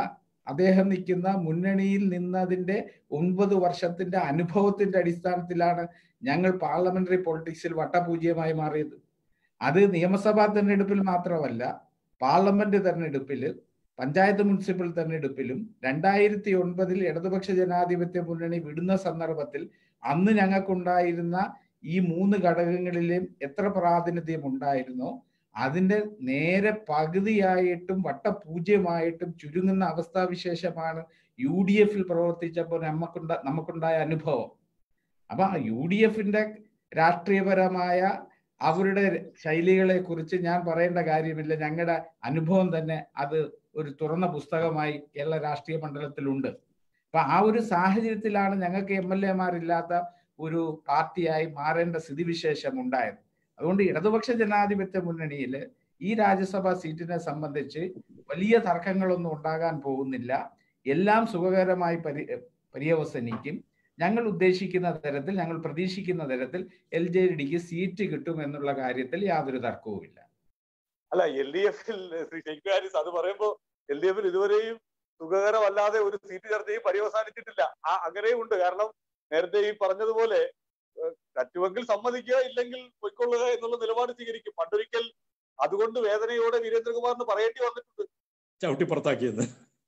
അദ്ദേഹം നിൽക്കുന്ന മുന്നണിയിൽ നിന്നതിന്റെ ഒൻപത് വർഷത്തിന്റെ അനുഭവത്തിന്റെ അടിസ്ഥാനത്തിലാണ് ഞങ്ങൾ പാർലമെന്ററി പൊളിറ്റിക്സിൽ വട്ടപൂജ്യമായി മാറിയത് അത് നിയമസഭാ തെരഞ്ഞെടുപ്പിൽ മാത്രമല്ല പാർലമെന്റ് തെരഞ്ഞെടുപ്പിൽ പഞ്ചായത്ത് മുനിസിപ്പൽ തെരഞ്ഞെടുപ്പിലും രണ്ടായിരത്തി ഒൻപതിൽ ഇടതുപക്ഷ ജനാധിപത്യ മുന്നണി വിടുന്ന സന്ദർഭത്തിൽ അന്ന് ഞങ്ങൾക്കുണ്ടായിരുന്ന ഈ മൂന്ന് ഘടകങ്ങളിലും എത്ര പ്രാതിനിധ്യം ഉണ്ടായിരുന്നോ അതിന്റെ നേരെ പകുതിയായിട്ടും വട്ടപൂജ്യമായിട്ടും ചുരുങ്ങുന്ന അവസ്ഥാവിശേഷമാണ് യു ഡി എഫിൽ പ്രവർത്തിച്ചപ്പോൾ നമുക്കുണ്ട നമുക്കുണ്ടായ അനുഭവം അപ്പൊ യു ഡി എഫിന്റെ രാഷ്ട്രീയപരമായ അവരുടെ ശൈലികളെ കുറിച്ച് ഞാൻ പറയേണ്ട കാര്യമില്ല ഞങ്ങളുടെ അനുഭവം തന്നെ അത് ഒരു തുറന്ന പുസ്തകമായി കേരള രാഷ്ട്രീയ മണ്ഡലത്തിലുണ്ട് അപ്പൊ ആ ഒരു സാഹചര്യത്തിലാണ് ഞങ്ങൾക്ക് എം എൽ എമാരില്ലാത്ത ഒരു പാർട്ടിയായി മാറേണ്ട സ്ഥിതിവിശേഷം ഉണ്ടായത് അതുകൊണ്ട് ഇടതുപക്ഷ ജനാധിപത്യ മുന്നണിയിൽ ഈ രാജ്യസഭാ സീറ്റിനെ സംബന്ധിച്ച് വലിയ തർക്കങ്ങളൊന്നും ഉണ്ടാകാൻ പോകുന്നില്ല എല്ലാം സുഖകരമായി പരി പര്യവസനിക്കും ഞങ്ങൾ ഉദ്ദേശിക്കുന്ന തരത്തിൽ ഞങ്ങൾ പ്രതീക്ഷിക്കുന്ന തരത്തിൽ എൽ ജെ ഡിക്ക് സീറ്റ് കിട്ടും എന്നുള്ള കാര്യത്തിൽ യാതൊരു തർക്കവുമില്ല അല്ല എൽ ഡി എഫിൽ ശ്രീ ഷെയ്ഖ് ഹാരിസ് അത് പറയുമ്പോ എൽ ഡി എഫിൽ ഇതുവരെയും സുഖകരമല്ലാതെ ഒരു സീറ്റ് ചർച്ചയും പര്യവസാനിച്ചിട്ടില്ല ആ അങ്ങനെയും ഉണ്ട് കാരണം നേരത്തെ ഈ പറഞ്ഞതുപോലെ പറ്റുമെങ്കിൽ സമ്മതിക്കുക ഇല്ലെങ്കിൽ പൊയ്ക്കൊള്ളുക എന്നുള്ള നിലപാട് സ്വീകരിക്കും പണ്ടൊരിക്കൽ അതുകൊണ്ട് വേദനയോടെ വീരേന്ദ്രകുമാറിന് പറയേണ്ടി വന്നിട്ടുണ്ട് ചവിട്ടി പുറത്താക്കിയെന്ന്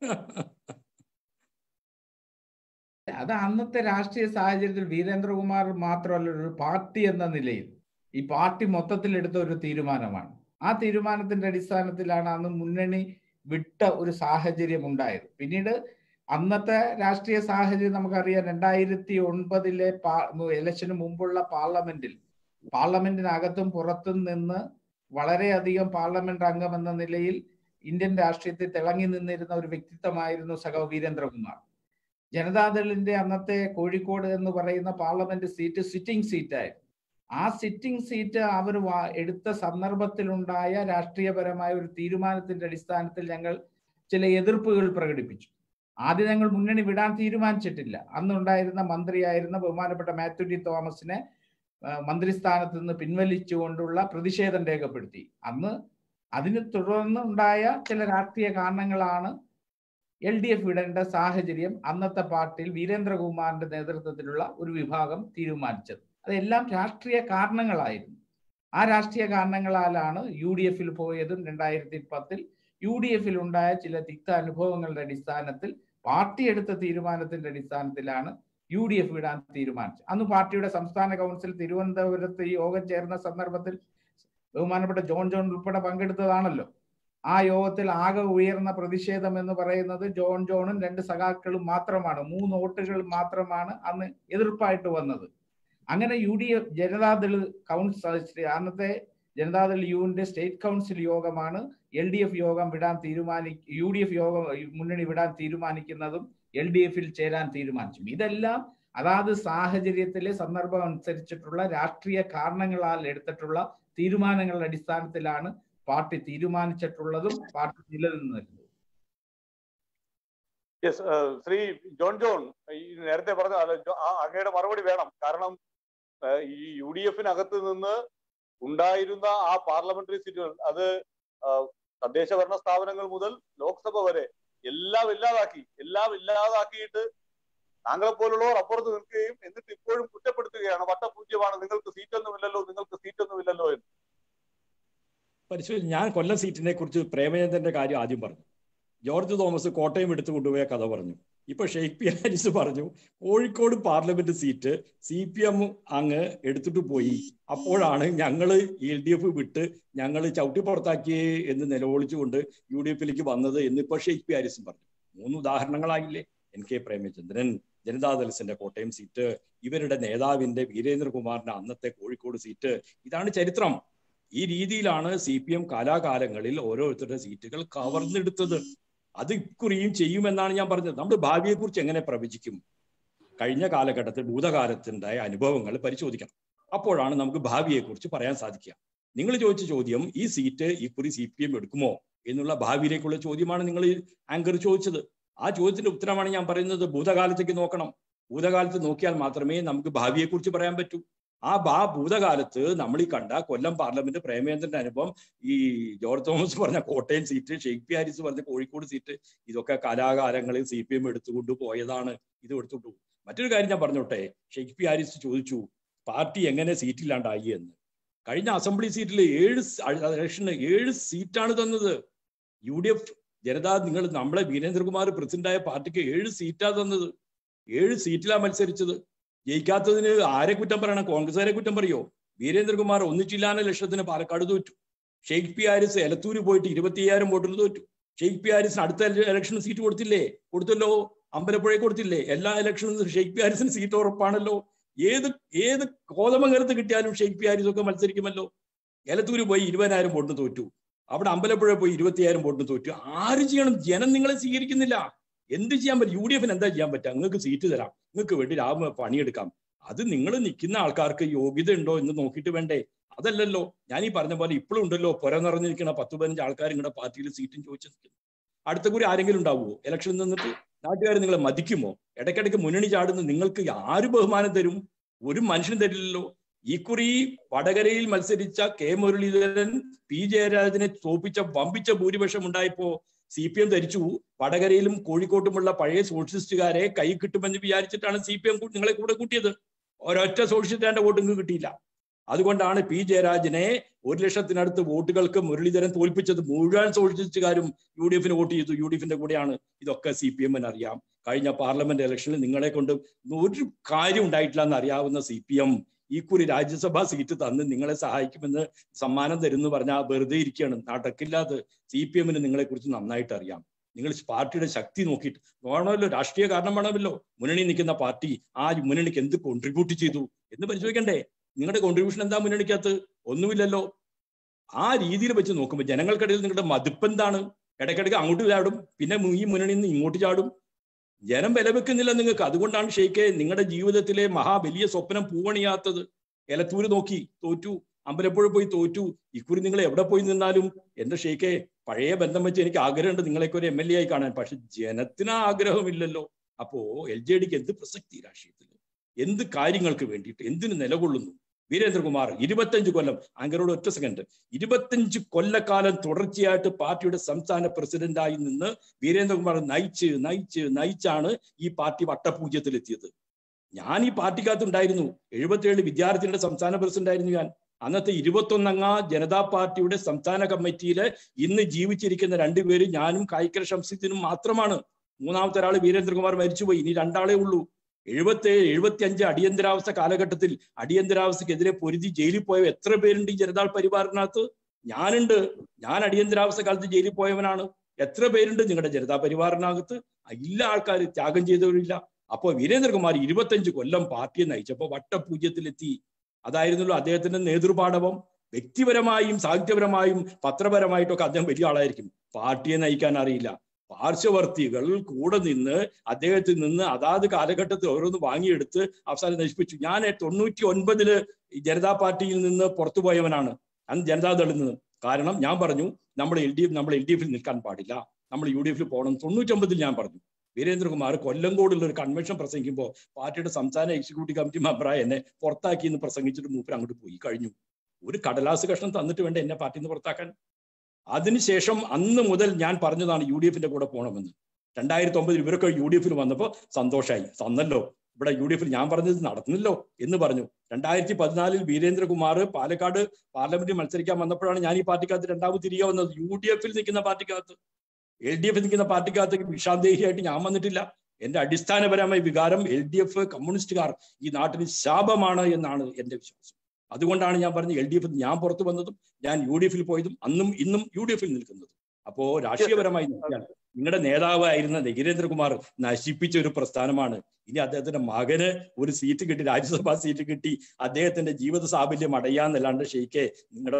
അത് അന്നത്തെ രാഷ്ട്രീയ സാഹചര്യത്തിൽ വീരേന്ദ്രകുമാർ മാത്രമല്ല ഒരു പാർട്ടി എന്ന നിലയിൽ ഈ പാർട്ടി മൊത്തത്തിൽ എടുത്ത ഒരു തീരുമാനമാണ് ആ തീരുമാനത്തിന്റെ അടിസ്ഥാനത്തിലാണ് അന്ന് മുന്നണി വിട്ട ഒരു സാഹചര്യം ഉണ്ടായത് പിന്നീട് അന്നത്തെ രാഷ്ട്രീയ സാഹചര്യം നമുക്കറിയാം രണ്ടായിരത്തി ഒൻപതിലെ ഇലക്ഷന് മുമ്പുള്ള പാർലമെന്റിൽ പാർലമെന്റിനകത്തും പുറത്തും നിന്ന് വളരെയധികം പാർലമെന്റ് അംഗം എന്ന നിലയിൽ ഇന്ത്യൻ രാഷ്ട്രീയത്തിൽ തിളങ്ങി നിന്നിരുന്ന ഒരു വ്യക്തിത്വമായിരുന്നു സഖാവ് വീരേന്ദ്രകുമാർ ജനതാദളിന്റെ അന്നത്തെ കോഴിക്കോട് എന്ന് പറയുന്ന പാർലമെന്റ് സീറ്റ് സിറ്റിംഗ് സീറ്റായിരുന്നു ആ സിറ്റിംഗ് സീറ്റ് അവർ എടുത്ത സന്ദർഭത്തിലുണ്ടായ രാഷ്ട്രീയപരമായ ഒരു തീരുമാനത്തിന്റെ അടിസ്ഥാനത്തിൽ ഞങ്ങൾ ചില എതിർപ്പുകൾ പ്രകടിപ്പിച്ചു ആദ്യം ഞങ്ങൾ മുന്നണി വിടാൻ തീരുമാനിച്ചിട്ടില്ല അന്നുണ്ടായിരുന്ന മന്ത്രിയായിരുന്ന ബഹുമാനപ്പെട്ട മാത്യു ടി തോമസിനെ മന്ത്രിസ്ഥാനത്ത് നിന്ന് പിൻവലിച്ചുകൊണ്ടുള്ള പ്രതിഷേധം രേഖപ്പെടുത്തി അന്ന് അതിന് തുടർന്ന് ഉണ്ടായ ചില രാഷ്ട്രീയ കാരണങ്ങളാണ് എൽ ഡി എഫ് വിടേണ്ട സാഹചര്യം അന്നത്തെ പാർട്ടിയിൽ വീരേന്ദ്രകുമാറിന്റെ നേതൃത്വത്തിലുള്ള ഒരു വിഭാഗം തീരുമാനിച്ചത് അതെല്ലാം രാഷ്ട്രീയ കാരണങ്ങളായിരുന്നു ആ രാഷ്ട്രീയ കാരണങ്ങളാലാണ് യു ഡി എഫിൽ പോയതും രണ്ടായിരത്തി പത്തിൽ യു ഡി എഫിൽ ഉണ്ടായ ചില തിക്ത അനുഭവങ്ങളുടെ അടിസ്ഥാനത്തിൽ പാർട്ടി എടുത്ത തീരുമാനത്തിന്റെ അടിസ്ഥാനത്തിലാണ് യു ഡി എഫ് വിടാൻ തീരുമാനിച്ചത് അന്ന് പാർട്ടിയുടെ സംസ്ഥാന കൗൺസിൽ തിരുവനന്തപുരത്ത് ഈ യോഗം ചേർന്ന സന്ദർഭത്തിൽ ബഹുമാനപ്പെട്ട ജോൺ ജോൺ ഉൾപ്പെടെ പങ്കെടുത്തതാണല്ലോ ആ യോഗത്തിൽ ആകെ ഉയർന്ന പ്രതിഷേധം എന്ന് പറയുന്നത് ജോൺ ജോണും രണ്ട് സഖാക്കളും മാത്രമാണ് മൂന്ന് വോട്ടുകൾ മാത്രമാണ് അന്ന് എതിർപ്പായിട്ട് വന്നത് അങ്ങനെ U D F Janata Dal council അന്നത്തെ ജനതാദൾ യുവിന്റെ സ്റ്റേറ്റ് കൗൺസിൽ യോഗമാണ് എൽ ഡി എഫ് യോഗം വിടാൻ തീരുമാനി യു ഡി എഫ് യോഗം മുന്നണി വിടാൻ തീരുമാനിക്കുന്നതും എൽ ഡി എഫിൽ ചേരാൻ തീരുമാനിച്ചു ഇതെല്ലാം അതാത് സാഹചര്യത്തിലെ സന്ദർഭം അനുസരിച്ചിട്ടുള്ള രാഷ്ട്രീയ കാരണങ്ങളാൽ എടുത്തിട്ടുള്ള തീരുമാനങ്ങളുടെ അടിസ്ഥാനത്തിലാണ് പാർട്ടി തീരുമാനിച്ചിട്ടുള്ളതും പാർട്ടി നിലനിന്നിരുന്നത് യെസ് ശ്രീ ജോൺ ജോൺ ഈ നേരത്തെ പറഞ്ഞ അങ്ങയുടെ മറുപടി വേണം കാരണം ഈ യു ഡി എഫിനകത്ത് നിന്ന് ഉണ്ടായിരുന്ന ആ പാർലമെന്ററി സീറ്റുകൾ അത് തദ്ദേശ ഭരണ സ്ഥാപനങ്ങൾ മുതൽ ലോക്സഭ വരെ എല്ലാം ഇല്ലാതാക്കി എല്ലാം ഇല്ലാതാക്കിയിട്ട് താങ്കളെ പോലുള്ളവർ അപ്പുറത്ത് നിൽക്കുകയും എന്നിട്ട് ഇപ്പോഴും കുറ്റപ്പെടുത്തുകയാണ് വട്ടപൂജ്യമാണ് നിങ്ങൾക്ക് സീറ്റൊന്നുമില്ലല്ലോ നിങ്ങൾക്ക് സീറ്റൊന്നുമില്ലല്ലോ എന്ന് പരിശോധന ഞാൻ കൊല്ലം സീറ്റിനെ കുറിച്ച് പ്രേമചന്ദ്രന്റെ കാര്യം ആദ്യം പറഞ്ഞു ജോർജ് തോമസ് കോട്ടയം എടുത്തു കൊണ്ടുപോയ കഥ പറഞ്ഞു ഇപ്പൊ ഷെയ്ഖ് പി ഹാരിസ് പറഞ്ഞു Kozhikode parliament seat C P M അങ്ങ് എടുത്തിട്ട് പോയി അപ്പോഴാണ് ഞങ്ങൾ എൽ ഡി എഫ് വിട്ട് ഞങ്ങൾ ചവിട്ടി പുറത്താക്കിയേ എന്ന് നിലവിളിച്ചുകൊണ്ട് യു ഡി എഫിലേക്ക് വന്നത് എന്നിപ്പോ ഷെയ്ഖ് പി ഹാരിസും പറഞ്ഞു മൂന്ന് ഉദാഹരണങ്ങളായില്ലേ എൻ കെ പ്രേമചന്ദ്രൻ ജനതാദൾസിന്റെ കോട്ടയം സീറ്റ് ഇവരുടെ നേതാവിന്റെ വീരേന്ദ്രകുമാറിന്റെ അന്നത്തെ കോഴിക്കോട് സീറ്റ് ഇതാണ് ചരിത്രം ഈ രീതിയിലാണ് സി പി എം കാലാകാലങ്ങളിൽ ഓരോരുത്തരുടെ സീറ്റുകൾ കവർന്നെടുത്തത് അത് ഇക്കുറിയും ചെയ്യുമെന്നാണ് ഞാൻ പറഞ്ഞത് നമ്മൾ ഭാവിയെക്കുറിച്ച് എങ്ങനെ പ്രവചിക്കും കഴിഞ്ഞ കാലഘട്ടത്തിൽ ഭൂതകാലത്തിൻ്റെതായ അനുഭവങ്ങൾ പരിശോധിക്കണം അപ്പോഴാണ് നമുക്ക് ഭാവിയെക്കുറിച്ച് പറയാൻ സാധിക്കുക നിങ്ങൾ ചോദിച്ച ചോദ്യം ഈ സീറ്റ് ഇക്കുറി സി പി എം എടുക്കുമോ എന്നുള്ള ഭാവിയിലേക്കുള്ള ചോദ്യമാണ് നിങ്ങൾ ആങ്കർ ചോദിച്ചത് ആ ചോദ്യത്തിന്റെ ഉത്തരമാണ് ഞാൻ പറയുന്നത് ഭൂതകാലത്തേക്ക് നോക്കണം ഭൂതകാലത്ത് നോക്കിയാൽ മാത്രമേ നമുക്ക് ഭാവിയെക്കുറിച്ച് പറയാൻ പറ്റൂ ആ ആ ഭൂതകാലത്ത് നമ്മൾ ഈ കണ്ട കൊല്ലം പാർലമെന്റ് പ്രേമേന്ദ്രന്റെ അനുഭവം ഈ ജോർജ് തോമസ് പറഞ്ഞ കോട്ടയം സീറ്റ് ഷെയ്ഖ് പി ഹാരിസ് പറഞ്ഞ കോഴിക്കോട് സീറ്റ് ഇതൊക്കെ കലാകാലങ്ങളിൽ സി പി എം എടുത്തുകൊണ്ട് പോയതാണ് ഇത് എടുത്തുകൊണ്ട് പോകും മറ്റൊരു കാര്യം ഞാൻ പറഞ്ഞോട്ടെ ഷെയ്ഖ് പി ഹാരിസ് ചോദിച്ചു പാർട്ടി എങ്ങനെ സീറ്റില്ലാണ്ടായി എന്ന് കഴിഞ്ഞ അസംബ്ലി സീറ്റിൽ ഏഴ് ഇലക്ഷന് ഏഴ് സീറ്റാണ് തന്നത് യു ഡി എഫ് ജനത നിങ്ങൾ നമ്മളെ വീരേന്ദ്രകുമാർ പ്രസിഡന്റായ പാർട്ടിക്ക് ഏഴ് സീറ്റാ തന്നത് ഏഴ് സീറ്റിലാ മത്സരിച്ചത് ജയിക്കാത്തതിന് ആരെ കുറ്റം പറയണം കോൺഗ്രസുകാരെ കുറ്റം പറയോ വീരേന്ദ്രകുമാർ ഒന്നിച്ചില്ലാന്ന ലക്ഷത്തിന് പാലക്കാട് തോറ്റു ഷെയ്ഖ് പി ഹാരിസ് എലത്തൂര് പോയിട്ട് ഇരുപത്തിയ്യായിരം വോട്ടിന് തോറ്റു ഷെയ്ഖ് പി ഹാരിസിന് അടുത്ത ഇലക്ഷന് സീറ്റ് കൊടുത്തില്ലേ കൊടുത്തല്ലോ അമ്പലപ്പുഴ കൊടുത്തില്ലേ എല്ലാ ഇലക്ഷനും ഷെയ്ഖ് പി ഹാരിസിന് സീറ്റ് ഉറപ്പാണല്ലോ ഏത് ഏത് കോതമംഗലത്ത് കിട്ടിയാലും ഷെയ്ഖ് പി ഹാരിസ് ഒക്കെ മത്സരിക്കുമല്ലോ എലത്തൂര് പോയി ഇരുപതിനായിരം വോട്ടിന് തോറ്റു അവിടെ അമ്പലപ്പുഴ പോയി ഇരുപത്തിയായിരം വോട്ടിന് തോറ്റു ആര് ചെയ്യണം ജനം നിങ്ങളെ സ്വീകരിക്കുന്നില്ല എന്ത് ചെയ്യാൻ പറ്റും യു ഡി എഫിന് എന്താ ചെയ്യാൻ പറ്റുക നിങ്ങൾക്ക് സീറ്റ് തരാം നിങ്ങൾക്ക് വേണ്ടി ലാഭം പണിയെടുക്കാം അത് നിങ്ങൾ നിൽക്കുന്ന ആൾക്കാർക്ക് യോഗ്യത ഉണ്ടോ എന്ന് നോക്കിയിട്ട് വേണ്ടേ അതല്ലല്ലോ ഞാൻ ഈ പറഞ്ഞ പോലെ ഇപ്പോഴും ഉണ്ടല്ലോ പുര നിറഞ്ഞിരിക്കുന്ന പത്ത് പതിനഞ്ച് ആൾക്കാർ നിങ്ങളുടെ പാർട്ടിയിൽ സീറ്റും ചോദിച്ചു നിൽക്കുന്നു അടുത്ത കൂടി ആരെങ്കിലും ഉണ്ടാവുമോ ഇലക്ഷനിൽ നിന്നിട്ട് നാട്ടുകാർ നിങ്ങളെ മതിക്കുമോ ഇടയ്ക്കിടയ്ക്ക് മുന്നണി ചാടുന്ന നിങ്ങൾക്ക് ആര് ബഹുമാനം തരും ഒരു മനുഷ്യൻ തരില്ലല്ലോ ഈ കുറി വടകരയിൽ മത്സരിച്ച കെ മുരളീധരൻ പി ജയരാജനെ തോപ്പിച്ച വമ്പിച്ച ഭൂരിപക്ഷം ഉണ്ടായപ്പോ സി പി എം ധരിച്ചു വടകരയിലും കോഴിക്കോട്ടുമുള്ള പഴയ സോഷ്യലിസ്റ്റുകാരെ കൈ കിട്ടുമെന്ന് വിചാരിച്ചിട്ടാണ് സി പി എം നിങ്ങളെ കൂടെ കൂട്ടിയത് ഒരൊറ്റ സോഷ്യലിസ്റ്റുകാരുടെ വോട്ട് നിങ്ങൾക്ക് കിട്ടിയില്ല അതുകൊണ്ടാണ് പി ജയരാജനെ ഒരു ലക്ഷത്തിനടുത്ത് വോട്ടുകൾക്ക് മുരളീധരൻ തോൽപ്പിച്ചത് മുഴുവൻ സോഷ്യലിസ്റ്റുകാരും യു ഡി എഫിന് വോട്ട് ചെയ്തു യു ഡി എഫിന്റെ കൂടെയാണ് ഇതൊക്കെ സി പി എമ്മിന് അറിയാം കഴിഞ്ഞ പാർലമെന്റ് ഇലക്ഷനിൽ നിങ്ങളെ കൊണ്ട് ഒരു കാര്യം ഉണ്ടായിട്ടില്ല എന്ന് അറിയാവുന്ന സി പി എം ഈ കുറി രാജ്യസഭാ സീറ്റ് തന്ന് നിങ്ങളെ സഹായിക്കുമെന്ന് സമ്മാനം തരുന്നു പറഞ്ഞാൽ വെറുതെ ഇരിക്കുകയാണ് നടക്കില്ലാതെ സി പി എമ്മിന് നിങ്ങളെ കുറിച്ച് നന്നായിട്ട് അറിയാം നിങ്ങൾ പാർട്ടിയുടെ ശക്തി നോക്കിയിട്ട് വേണമല്ലോ രാഷ്ട്രീയ കാരണം വേണമല്ലോ മുന്നണി നിൽക്കുന്ന പാർട്ടി ആ മുന്നണിക്ക് എന്ത് കോൺട്രിബ്യൂട്ട് ചെയ്തു എന്ന് പരിശോധിക്കണ്ടേ നിങ്ങളുടെ കോൺട്രിബ്യൂഷൻ എന്താ മുന്നണിക്കകത്ത് ഒന്നുമില്ലല്ലോ ആ രീതിയിൽ വെച്ച് നോക്കുമ്പോൾ ജനങ്ങൾക്കിടയിൽ നിങ്ങളുടെ മതിപ്പ് എന്താണ് ഇടയ്ക്കിടയ്ക്ക് അങ്ങോട്ട് ചാടും പിന്നെ ഈ മുന്നണിയിൽ നിന്ന് ഇങ്ങോട്ട് ചാടും ജനം വില വെക്കുന്നില്ല നിങ്ങൾക്ക് അതുകൊണ്ടാണ് ഷെയ്ഖെ നിങ്ങളുടെ ജീവിതത്തിലെ മഹാ വലിയ സ്വപ്നം പൂവണിയാത്തത് എലത്തൂര് നോക്കി തോറ്റു അമ്പലപ്പുഴ പോയി തോറ്റു ഇക്കുറി നിങ്ങൾ എവിടെ പോയി നിന്നാലും എന്റെ ഷെയ്ഖെ പഴയ ബന്ധം വെച്ച് എനിക്ക് ആഗ്രഹമുണ്ട് നിങ്ങളെയൊക്കെ ഒരു എം എൽ എ ആയി കാണാൻ പക്ഷെ ജനത്തിന് ആഗ്രഹമില്ലല്ലോ അപ്പോ എൽ ജെ ഡിക്ക് എന്ത് പ്രസക്തി രാഷ്ട്രീയത്തിൽ എന്ത് കാര്യങ്ങൾക്ക് വേണ്ടിയിട്ട് എന്തിനു നിലകൊള്ളുന്നു വീരേന്ദ്രകുമാർ ഇരുപത്തഞ്ച് കൊല്ലം അങ്കരോട് ഒറ്റ സെക്കൻഡ് ഇരുപത്തഞ്ച് കൊല്ലക്കാലം തുടർച്ചയായിട്ട് പാർട്ടിയുടെ സംസ്ഥാന പ്രസിഡന്റായി നിന്ന് വീരേന്ദ്രകുമാർ നയിച്ച് നയിച്ച് നയിച്ചാണ് ഈ പാർട്ടി വട്ടപൂജ്യത്തിലെത്തിയത് ഞാൻ ഈ പാർട്ടിക്കകത്ത് ഉണ്ടായിരുന്നു എഴുപത്തിയേഴ് വിദ്യാർത്ഥികളുടെ സംസ്ഥാന പ്രസിഡന്റ് ആയിരുന്നു ഞാൻ അന്നത്തെ ഇരുപത്തൊന്നംഗ ജനതാ പാർട്ടിയുടെ സംസ്ഥാന കമ്മിറ്റിയില് ഇന്ന് ജീവിച്ചിരിക്കുന്ന രണ്ടുപേരും ഞാനും കായിക്കര ശംസിദ്ദീനും മാത്രമാണ് മൂന്നാമത്തെ ഒരാൾ വീരേന്ദ്രകുമാർ മരിച്ചുപോയി ഇനി രണ്ടാളേ ഉള്ളൂ എഴുപത്തേഴ് എഴുപത്തി അഞ്ച് അടിയന്തരാവസ്ഥ കാലഘട്ടത്തിൽ അടിയന്തരാവസ്ഥക്കെതിരെ പൊരുതി ജയിലിൽ പോയ എത്ര പേരുണ്ട് ഈ ജനതാൾ പരിവാറിനകത്ത് ഞാനുണ്ട് ഞാൻ അടിയന്തരാവസ്ഥ കാലത്ത് ജയിലിൽ പോയവനാണ് എത്ര പേരുണ്ട് നിങ്ങളുടെ ജനതാ പരിവാറിനകത്ത് ഇല്ല ആൾക്കാർ ത്യാഗം ചെയ്തവരില്ല അപ്പോ വീരേന്ദ്രകുമാർ ഇരുപത്തഞ്ച് കൊല്ലം പാർട്ടിയെ നയിച്ചപ്പോ വട്ടപൂജ്യത്തിലെത്തി അതായിരുന്നല്ലോ അദ്ദേഹത്തിന്റെ നേതൃപാടവം വ്യക്തിപരമായും സാഹിത്യപരമായും പത്രപരമായിട്ടൊക്കെ അദ്ദേഹം വലിയ ആളായിരിക്കും പാർട്ടിയെ നയിക്കാൻ അറിയില്ല പാർശ്വവർത്തികൾ കൂടെ നിന്ന് അദ്ദേഹത്തിൽ നിന്ന് അതാത് കാലഘട്ടത്തിൽ ഓരോന്ന് വാങ്ങിയെടുത്ത് അവസാനം നശിപ്പിച്ചു ഞാൻ തൊണ്ണൂറ്റി ഒൻപതില് ജനതാ പാർട്ടിയിൽ നിന്ന് പുറത്തുപോയവനാണ് അന്ന് ജനതാദളിൽ നിന്ന് കാരണം ഞാൻ പറഞ്ഞു നമ്മൾ എൽ ഡി എഫ് നമ്മൾ എൽ ഡി എഫിൽ നിൽക്കാൻ പാടില്ല നമ്മൾ യു ഡി എഫിൽ പോകണം തൊണ്ണൂറ്റൊമ്പതിൽ ഞാൻ പറഞ്ഞു വീരേന്ദ്രകുമാർ കൊല്ലങ്കോടുള്ള ഒരു കൺവെൻഷൻ പ്രസംഗിക്കുമ്പോൾ പാർട്ടിയുടെ സംസ്ഥാന എക്സിക്യൂട്ടീവ് കമ്മിറ്റി മെമ്പറായി എന്നെ പുറത്താക്കി എന്ന് പ്രസംഗിച്ചിട്ട് മൂപ്പർ അങ്ങോട്ട് പോയി കഴിഞ്ഞു ഒരു കടലാസ് കഷ്ണം തന്നിട്ട് വേണ്ട എന്നെ പാർട്ടിയിൽ നിന്ന് പുറത്താക്കാൻ അതിനുശേഷം അന്ന് മുതൽ ഞാൻ പറഞ്ഞതാണ് യു ഡി എഫിന്റെ കൂടെ പോകണമെന്ന് രണ്ടായിരത്തി ഒമ്പതിൽ ഇവരൊക്കെ യു ഡി എഫിൽ വന്നപ്പോൾ സന്തോഷമായി തന്നല്ലോ ഇവിടെ യു ഡി എഫിൽ ഞാൻ പറഞ്ഞത് നടന്നില്ലോ എന്ന് പറഞ്ഞു രണ്ടായിരത്തി പതിനാലിൽ വീരേന്ദ്രകുമാർ പാലക്കാട് പാർലമെന്റിൽ മത്സരിക്കാൻ വന്നപ്പോഴാണ് ഞാൻ ഈ പാർട്ടിക്കകത്ത് രണ്ടാമത് തിരികെ വന്നത് യു ഡി എഫിൽ നിൽക്കുന്ന പാർട്ടിക്കകത്ത് എൽ ഡി എഫിൽ നിൽക്കുന്ന പാർട്ടിക്കകത്തേക്ക് വിഷാദേഹിയായിട്ട് ഞാൻ വന്നിട്ടില്ല എന്റെ അടിസ്ഥാനപരമായ വികാരം എൽ ഡി എഫ് കമ്മ്യൂണിസ്റ്റുകാർ ഈ നാട്ടിന് ശാപമാണ് എന്നാണ് എന്റെ വിശ്വാസം അതുകൊണ്ടാണ് ഞാൻ പറഞ്ഞത് എൽ ഡി എഫ് ഞാൻ പുറത്തു വന്നതും ഞാൻ യു ഡി എഫിൽ പോയതും അന്നും ഇന്നും യു ഡി എഫിൽ നിൽക്കുന്നതും അപ്പോ രാഷ്ട്രീയപരമായി നോക്കിയാൽ നിങ്ങളുടെ നേതാവായിരുന്ന നഗീരേന്ദ്രകുമാർ നശിപ്പിച്ച ഒരു പ്രസ്ഥാനമാണ് ഇനി അദ്ദേഹത്തിന്റെ മകന് ഒരു സീറ്റ് കിട്ടി രാജ്യസഭാ സീറ്റ് കിട്ടി അദ്ദേഹത്തിന്റെ ജീവിത സാഫല്യം അടയാന്നല്ലാണ്ട് ഷെയ്ക്കെ നിങ്ങളുടെ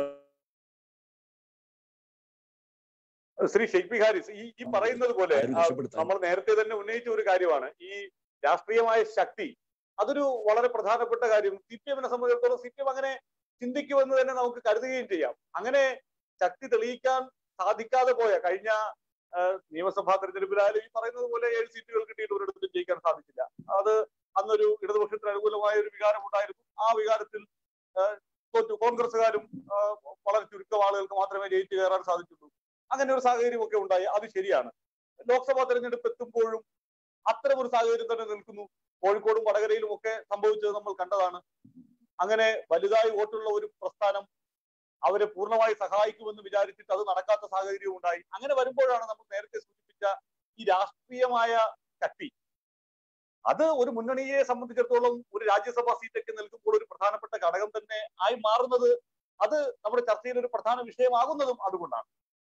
ശ്രീ ഷെയ്ഖ് പി ഹാരിസ് ഈ ഈ പറയുന്നത് പോലെ ആരും ആ, രക്ഷപ്പെടുത്താൻ നമ്മൾ നേരത്തെ തന്നെ ഉന്നയിച്ച ഒരു കാര്യമാണ് ഈ രാഷ്ട്രീയമായ ശക്തി അതൊരു വളരെ പ്രധാനപ്പെട്ട കാര്യം സി പി എമ്മിനെ സംബന്ധിച്ചിടത്തോളം സി പി എം അങ്ങനെ ചിന്തിക്കുമെന്ന് തന്നെ നമുക്ക് കരുതുകയും ചെയ്യാം അങ്ങനെ ശക്തി തെളിയിക്കാൻ സാധിക്കാതെ പോയ കഴിഞ്ഞ ആ, നിയമസഭാ തെരഞ്ഞെടുപ്പിലായാലും ഈ പറയുന്നത് പോലെ ഏഴ് സീറ്റുകൾ കിട്ടിയിട്ട് ഒരിടത്തും ജയിക്കാൻ സാധിച്ചില്ല അത് അന്നൊരു ഇടതുപക്ഷത്തിന് അനുകൂലമായ ഒരു വികാരം ഉണ്ടായിരുന്നു ആ വികാരത്തിൽ ആ, തോറ്റു കോൺഗ്രസ്സുകാരും ആ, വളരെ ചുരുക്കം ആളുകൾക്ക് മാത്രമേ ജയിച്ചു കയറാൻ സാധിച്ചുള്ളൂ അങ്ങനെ ഒരു സാഹചര്യമൊക്കെ ഉണ്ടായി അത് ശരിയാണ് ലോക്സഭാ തെരഞ്ഞെടുപ്പ് എത്തുമ്പോഴും അത്തരം ഒരു സാഹചര്യം തന്നെ നിൽക്കുന്നു കോഴിക്കോടും വടകരയിലും ഒക്കെ സംഭവിച്ചത് നമ്മൾ കണ്ടതാണ് അങ്ങനെ വലുതായി വോട്ടുള്ള ഒരു പ്രസ്ഥാനം അവരെ പൂർണ്ണമായി സഹായിക്കുമെന്ന് വിചാരിച്ചിട്ട് അത് നടക്കാത്ത സാഹചര്യവും ഉണ്ടായി അങ്ങനെ വരുമ്പോഴാണ് നമ്മൾ നേരത്തെ സൂചിപ്പിച്ച ഈ രാഷ്ട്രീയമായ ശക്തി അത് ഒരു മുന്നണിയെ സംബന്ധിച്ചിടത്തോളം ഒരു രാജ്യസഭാ സീറ്റൊക്കെ നൽകുമ്പോൾ ഒരു പ്രധാനപ്പെട്ട ഘടകം തന്നെ ആയി മാറുന്നത് അത് നമ്മുടെ ചർച്ചയിൽ ഒരു പ്രധാന വിഷയമാകുന്നതും അതുകൊണ്ടാണ്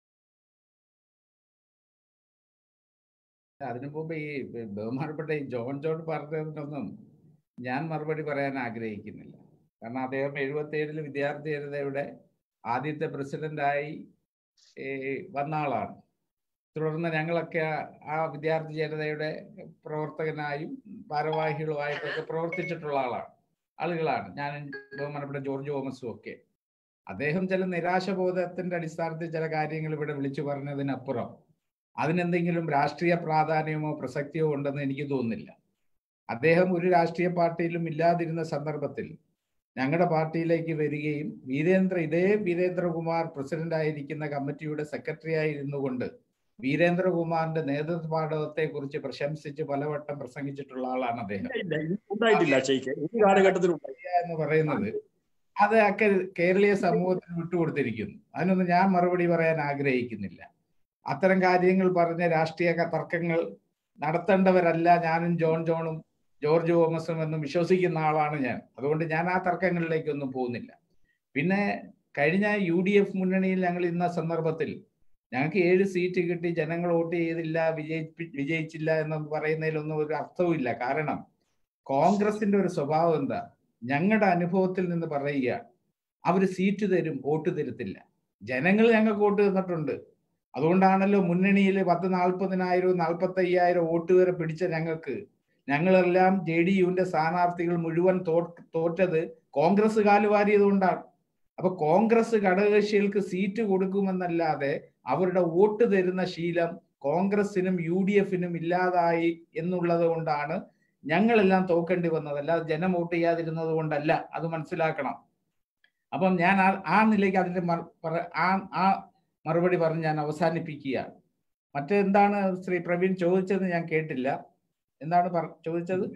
അതിനു മുമ്പ് ഈ ബ- ബഹുമാനപ്പെട്ട ഈ ജോൺ ജോൺ പറഞ്ഞതിനൊന്നും ഞാൻ മറുപടി പറയാൻ ആഗ്രഹിക്കുന്നില്ല കാരണം അദ്ദേഹം എഴുപത്തി ഏഴില് വിദ്യാർത്ഥി ജനതയുടെ ആദ്യത്തെ പ്രസിഡന്റായി ഈ വന്ന ആളാണ് തുടർന്ന് ഞങ്ങളൊക്കെ ആ- ആ വിദ്യാർത്ഥി ജനതയുടെ പ്രവർത്തകനായും ഭാരവാഹികളുമായിട്ടൊക്കെ പ്രവർത്തിച്ചിട്ടുള്ള ആളാണ് ആളുകളാണ് ഞാൻ ബഹുമാനപ്പെട്ട ജോർജ് തോമസും ഒക്കെ അദ്ദേഹം ചില നിരാശബോധത്തിന്റെ അടിസ്ഥാനത്തിൽ ചില കാര്യങ്ങൾ ഇവിടെ വിളിച്ചു പറഞ്ഞതിനപ്പുറം അതിനെന്തെങ്കിലും രാഷ്ട്രീയ പ്രാധാന്യമോ പ്രസക്തിയോ ഉണ്ടെന്ന് എനിക്ക് തോന്നുന്നില്ല അദ്ദേഹം ഒരു രാഷ്ട്രീയ പാർട്ടിയിലും ഇല്ലാതിരുന്ന സന്ദർഭത്തിൽ ഞങ്ങളുടെ പാർട്ടിയിലേക്ക് വരികയും വീരേന്ദ്ര ഇതേ വീരേന്ദ്രകുമാർ പ്രസിഡന്റ് ആയിരിക്കുന്ന കമ്മിറ്റിയുടെ സെക്രട്ടറി ആയിരുന്നു കൊണ്ട് വീരേന്ദ്രകുമാറിന്റെ നേതൃത്വപാഠത്തെ കുറിച്ച് പ്രശംസിച്ച് പലവട്ടം പ്രസംഗിച്ചിട്ടുള്ള ആളാണ് അദ്ദേഹം ഇല്ല, ഇല്ല, ഉണ്ടായിട്ടില്ല ഷെയ്ഖ് ഈ കാലഘട്ടത്തിൽ ഉണ്ടായി എന്ന് പറയുന്നത് അത് ഒക്കെ കേരളീയ സമൂഹത്തിന് വിട്ടുകൊടുത്തിരിക്കുന്നു അതിനൊന്നും ഞാൻ മറുപടി പറയാൻ ആഗ്രഹിക്കുന്നില്ല അത്തരം കാര്യങ്ങൾ പറഞ്ഞ് രാഷ്ട്രീയ ക- തർക്കങ്ങൾ നടത്തേണ്ടവരല്ല ഞാനും ജോൺ ജോണും ജോർജ് തോമസും എന്നും വിശ്വസിക്കുന്ന ആളാണ് ഞാൻ അതുകൊണ്ട് ഞാൻ ആ തർക്കങ്ങളിലേക്കൊന്നും പോകുന്നില്ല പിന്നെ കഴിഞ്ഞ യു ഡി എഫ് മുന്നണിയിൽ ഞങ്ങൾ ഇന്ന സന്ദർഭത്തിൽ ഞങ്ങൾക്ക് ഏഴ് സീറ്റ് കിട്ടി ജനങ്ങൾ വോട്ട് ചെയ്തില്ല വിജയിപ്പി വിജയിച്ചില്ല എന്ന് പറയുന്നതിലൊന്നും ഒരു അർത്ഥവുമില്ല കാരണം കോൺഗ്രസിന്റെ ഒരു സ്വഭാവം എന്താ ഞങ്ങളുടെ അനുഭവത്തിൽ നിന്ന് പറയുക അവര് സീറ്റ് തരും വോട്ട് തരത്തില്ല ജനങ്ങൾ ഞങ്ങൾക്ക് വോട്ട് തന്നിട്ടുണ്ട് അതുകൊണ്ടാണല്ലോ മുന്നണിയിൽ പത്ത് നാൽപ്പതിനായിരം നാൽപ്പത്തി അയ്യായിരം വോട്ട് വരെ പിടിച്ച ഞങ്ങൾക്ക് ഞങ്ങളെല്ലാം ജെ ഡി യുവിന്റെ സ്ഥാനാർത്ഥികൾ മുഴുവൻ തോ തോറ്റത് കോൺഗ്രസ് കാലുവാരിയത് കൊണ്ടാണ് അപ്പൊ കോൺഗ്രസ് ഘടകകക്ഷികൾക്ക് സീറ്റ് കൊടുക്കുമെന്നല്ലാതെ അവരുടെ വോട്ട് തരുന്ന ശീലം കോൺഗ്രസിനും യു ഡി എഫിനും ഇല്ലാതായി എന്നുള്ളത് കൊണ്ടാണ് ഞങ്ങളെല്ലാം തോക്കേണ്ടി വന്നത് അല്ലാതെ ജനം വോട്ട് ചെയ്യാതിരുന്നത് കൊണ്ടല്ല അത് മനസ്സിലാക്കണം അപ്പം ഞാൻ ആ ആ നിലയ്ക്ക് അതിന്റെ മറു- പറ- ആ ആ മറുപടി പറഞ്ഞ് ഞാൻ അവസാനിപ്പിക്കുകയാണ് മറ്റെന്താണ് ശ്രീ പ്രവീൺ ചോദിച്ചത് ഞാൻ കേട്ടില്ല എന്താണ് പറ- ചോദിച്ചത്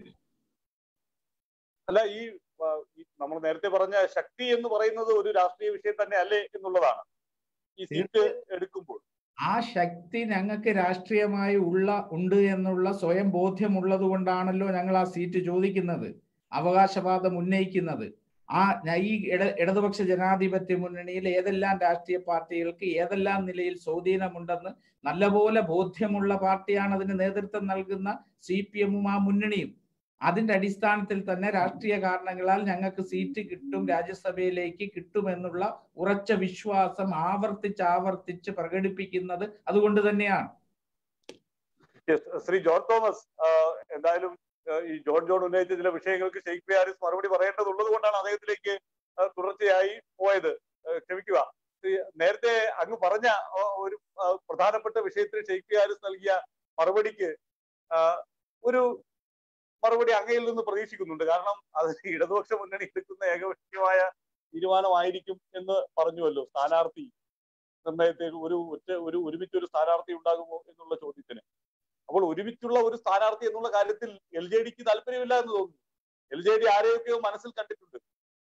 അല്ല ഈ ആ, ഈ നമ്മൾ നേരത്തെ പറഞ്ഞ ശക്തി എന്ന് പറയുന്നത് ഒരു രാഷ്ട്രീയ വിഷയം തന്നെ അല്ലേ എന്നുള്ളതാണ് ഈ സീറ്റ് എടുക്കുമ്പോൾ ആ ശക്തി ഞങ്ങൾക്ക് രാഷ്ട്രീയമായി ഉള്ള ഉണ്ട് എന്നുള്ള സ്വയം ബോധ്യമുള്ളത് കൊണ്ടാണല്ലോ ഞങ്ങൾ ആ സീറ്റ് ചോദിക്കുന്നത് അവകാശവാദം ഉന്നയിക്കുന്നത് ആ ഞ- ഈ ഇട ഇടതുപക്ഷ ജനാധിപത്യ മുന്നണിയിൽ ഏതെല്ലാം രാഷ്ട്രീയ പാർട്ടികൾക്ക് ഏതെല്ലാം നിലയിൽ സ്വാധീനമുണ്ടെന്ന് നല്ലപോലെ ബോധ്യമുള്ള പാർട്ടിയാണ് അതിന് നേതൃത്വം നൽകുന്ന സി പി എമ്മും ആ മുന്നണിയും അതിന്റെ അടിസ്ഥാനത്തിൽ തന്നെ രാഷ്ട്രീയ കാരണങ്ങളാൽ ഞങ്ങൾക്ക് സീറ്റ് കിട്ടും രാജ്യസഭയിലേക്ക് കിട്ടുമെന്നുള്ള ഉറച്ച വിശ്വാസം ആവർത്തിച്ച് ആവർത്തിച്ച് പ്രകടിപ്പിക്കുന്നത് അതുകൊണ്ട് തന്നെയാണ് Yes, ശ്രീ ജോൺ തോമസ് ആ, എന്തായാലും ആ, ഈ ജോൺ ജോൺ ഉന്നയിച്ച ചില വിഷയങ്ങൾക്ക് ഷെയ്ഖ് പി ഹാരിസ് മറുപടി പറയേണ്ടതുള്ളത് കൊണ്ടാണ് അദ്ദേഹത്തിലേക്ക് ആ, തുടർച്ചയായി പോയത് ആ, ക്ഷമിക്കുക ഈ നേരത്തെ അങ്ങ് പറഞ്ഞ ആ, ഒരു ആ, പ്രധാനപ്പെട്ട വിഷയത്തിൽ ഷെയ്ഖ് പി ഹാരിസ് നൽകിയ മറുപടിക്ക് ആ, ഒരു മറുപടി അങ്ങയിൽ നിന്ന് പ്രതീക്ഷിക്കുന്നുണ്ട് കാരണം അത് ഇടതുപക്ഷ മുന്നണി എടുക്കുന്ന ഏകപക്ഷീയമായ തീരുമാനമായിരിക്കും എന്ന് പറഞ്ഞുവല്ലോ സ്ഥാനാർത്ഥി നിർണയത്തിൽ ഒരു ഒറ്റ ഒരു ഒരുമിച്ച് ഒരു സ്ഥാനാർത്ഥി ഉണ്ടാകുമോ എന്നുള്ള ചോദ്യത്തിന് അപ്പോൾ ഒരുമിച്ചുള്ള ഒരു സ്ഥാനാർത്ഥി എന്നുള്ള കാര്യത്തിൽ എൽ ജെ ഡിക്ക് താല്പര്യമില്ല എന്ന് തോന്നുന്നു എൽ ജെ ഡി ആരെയൊക്കെയോ മനസ്സിൽ കണ്ടിട്ടുണ്ട്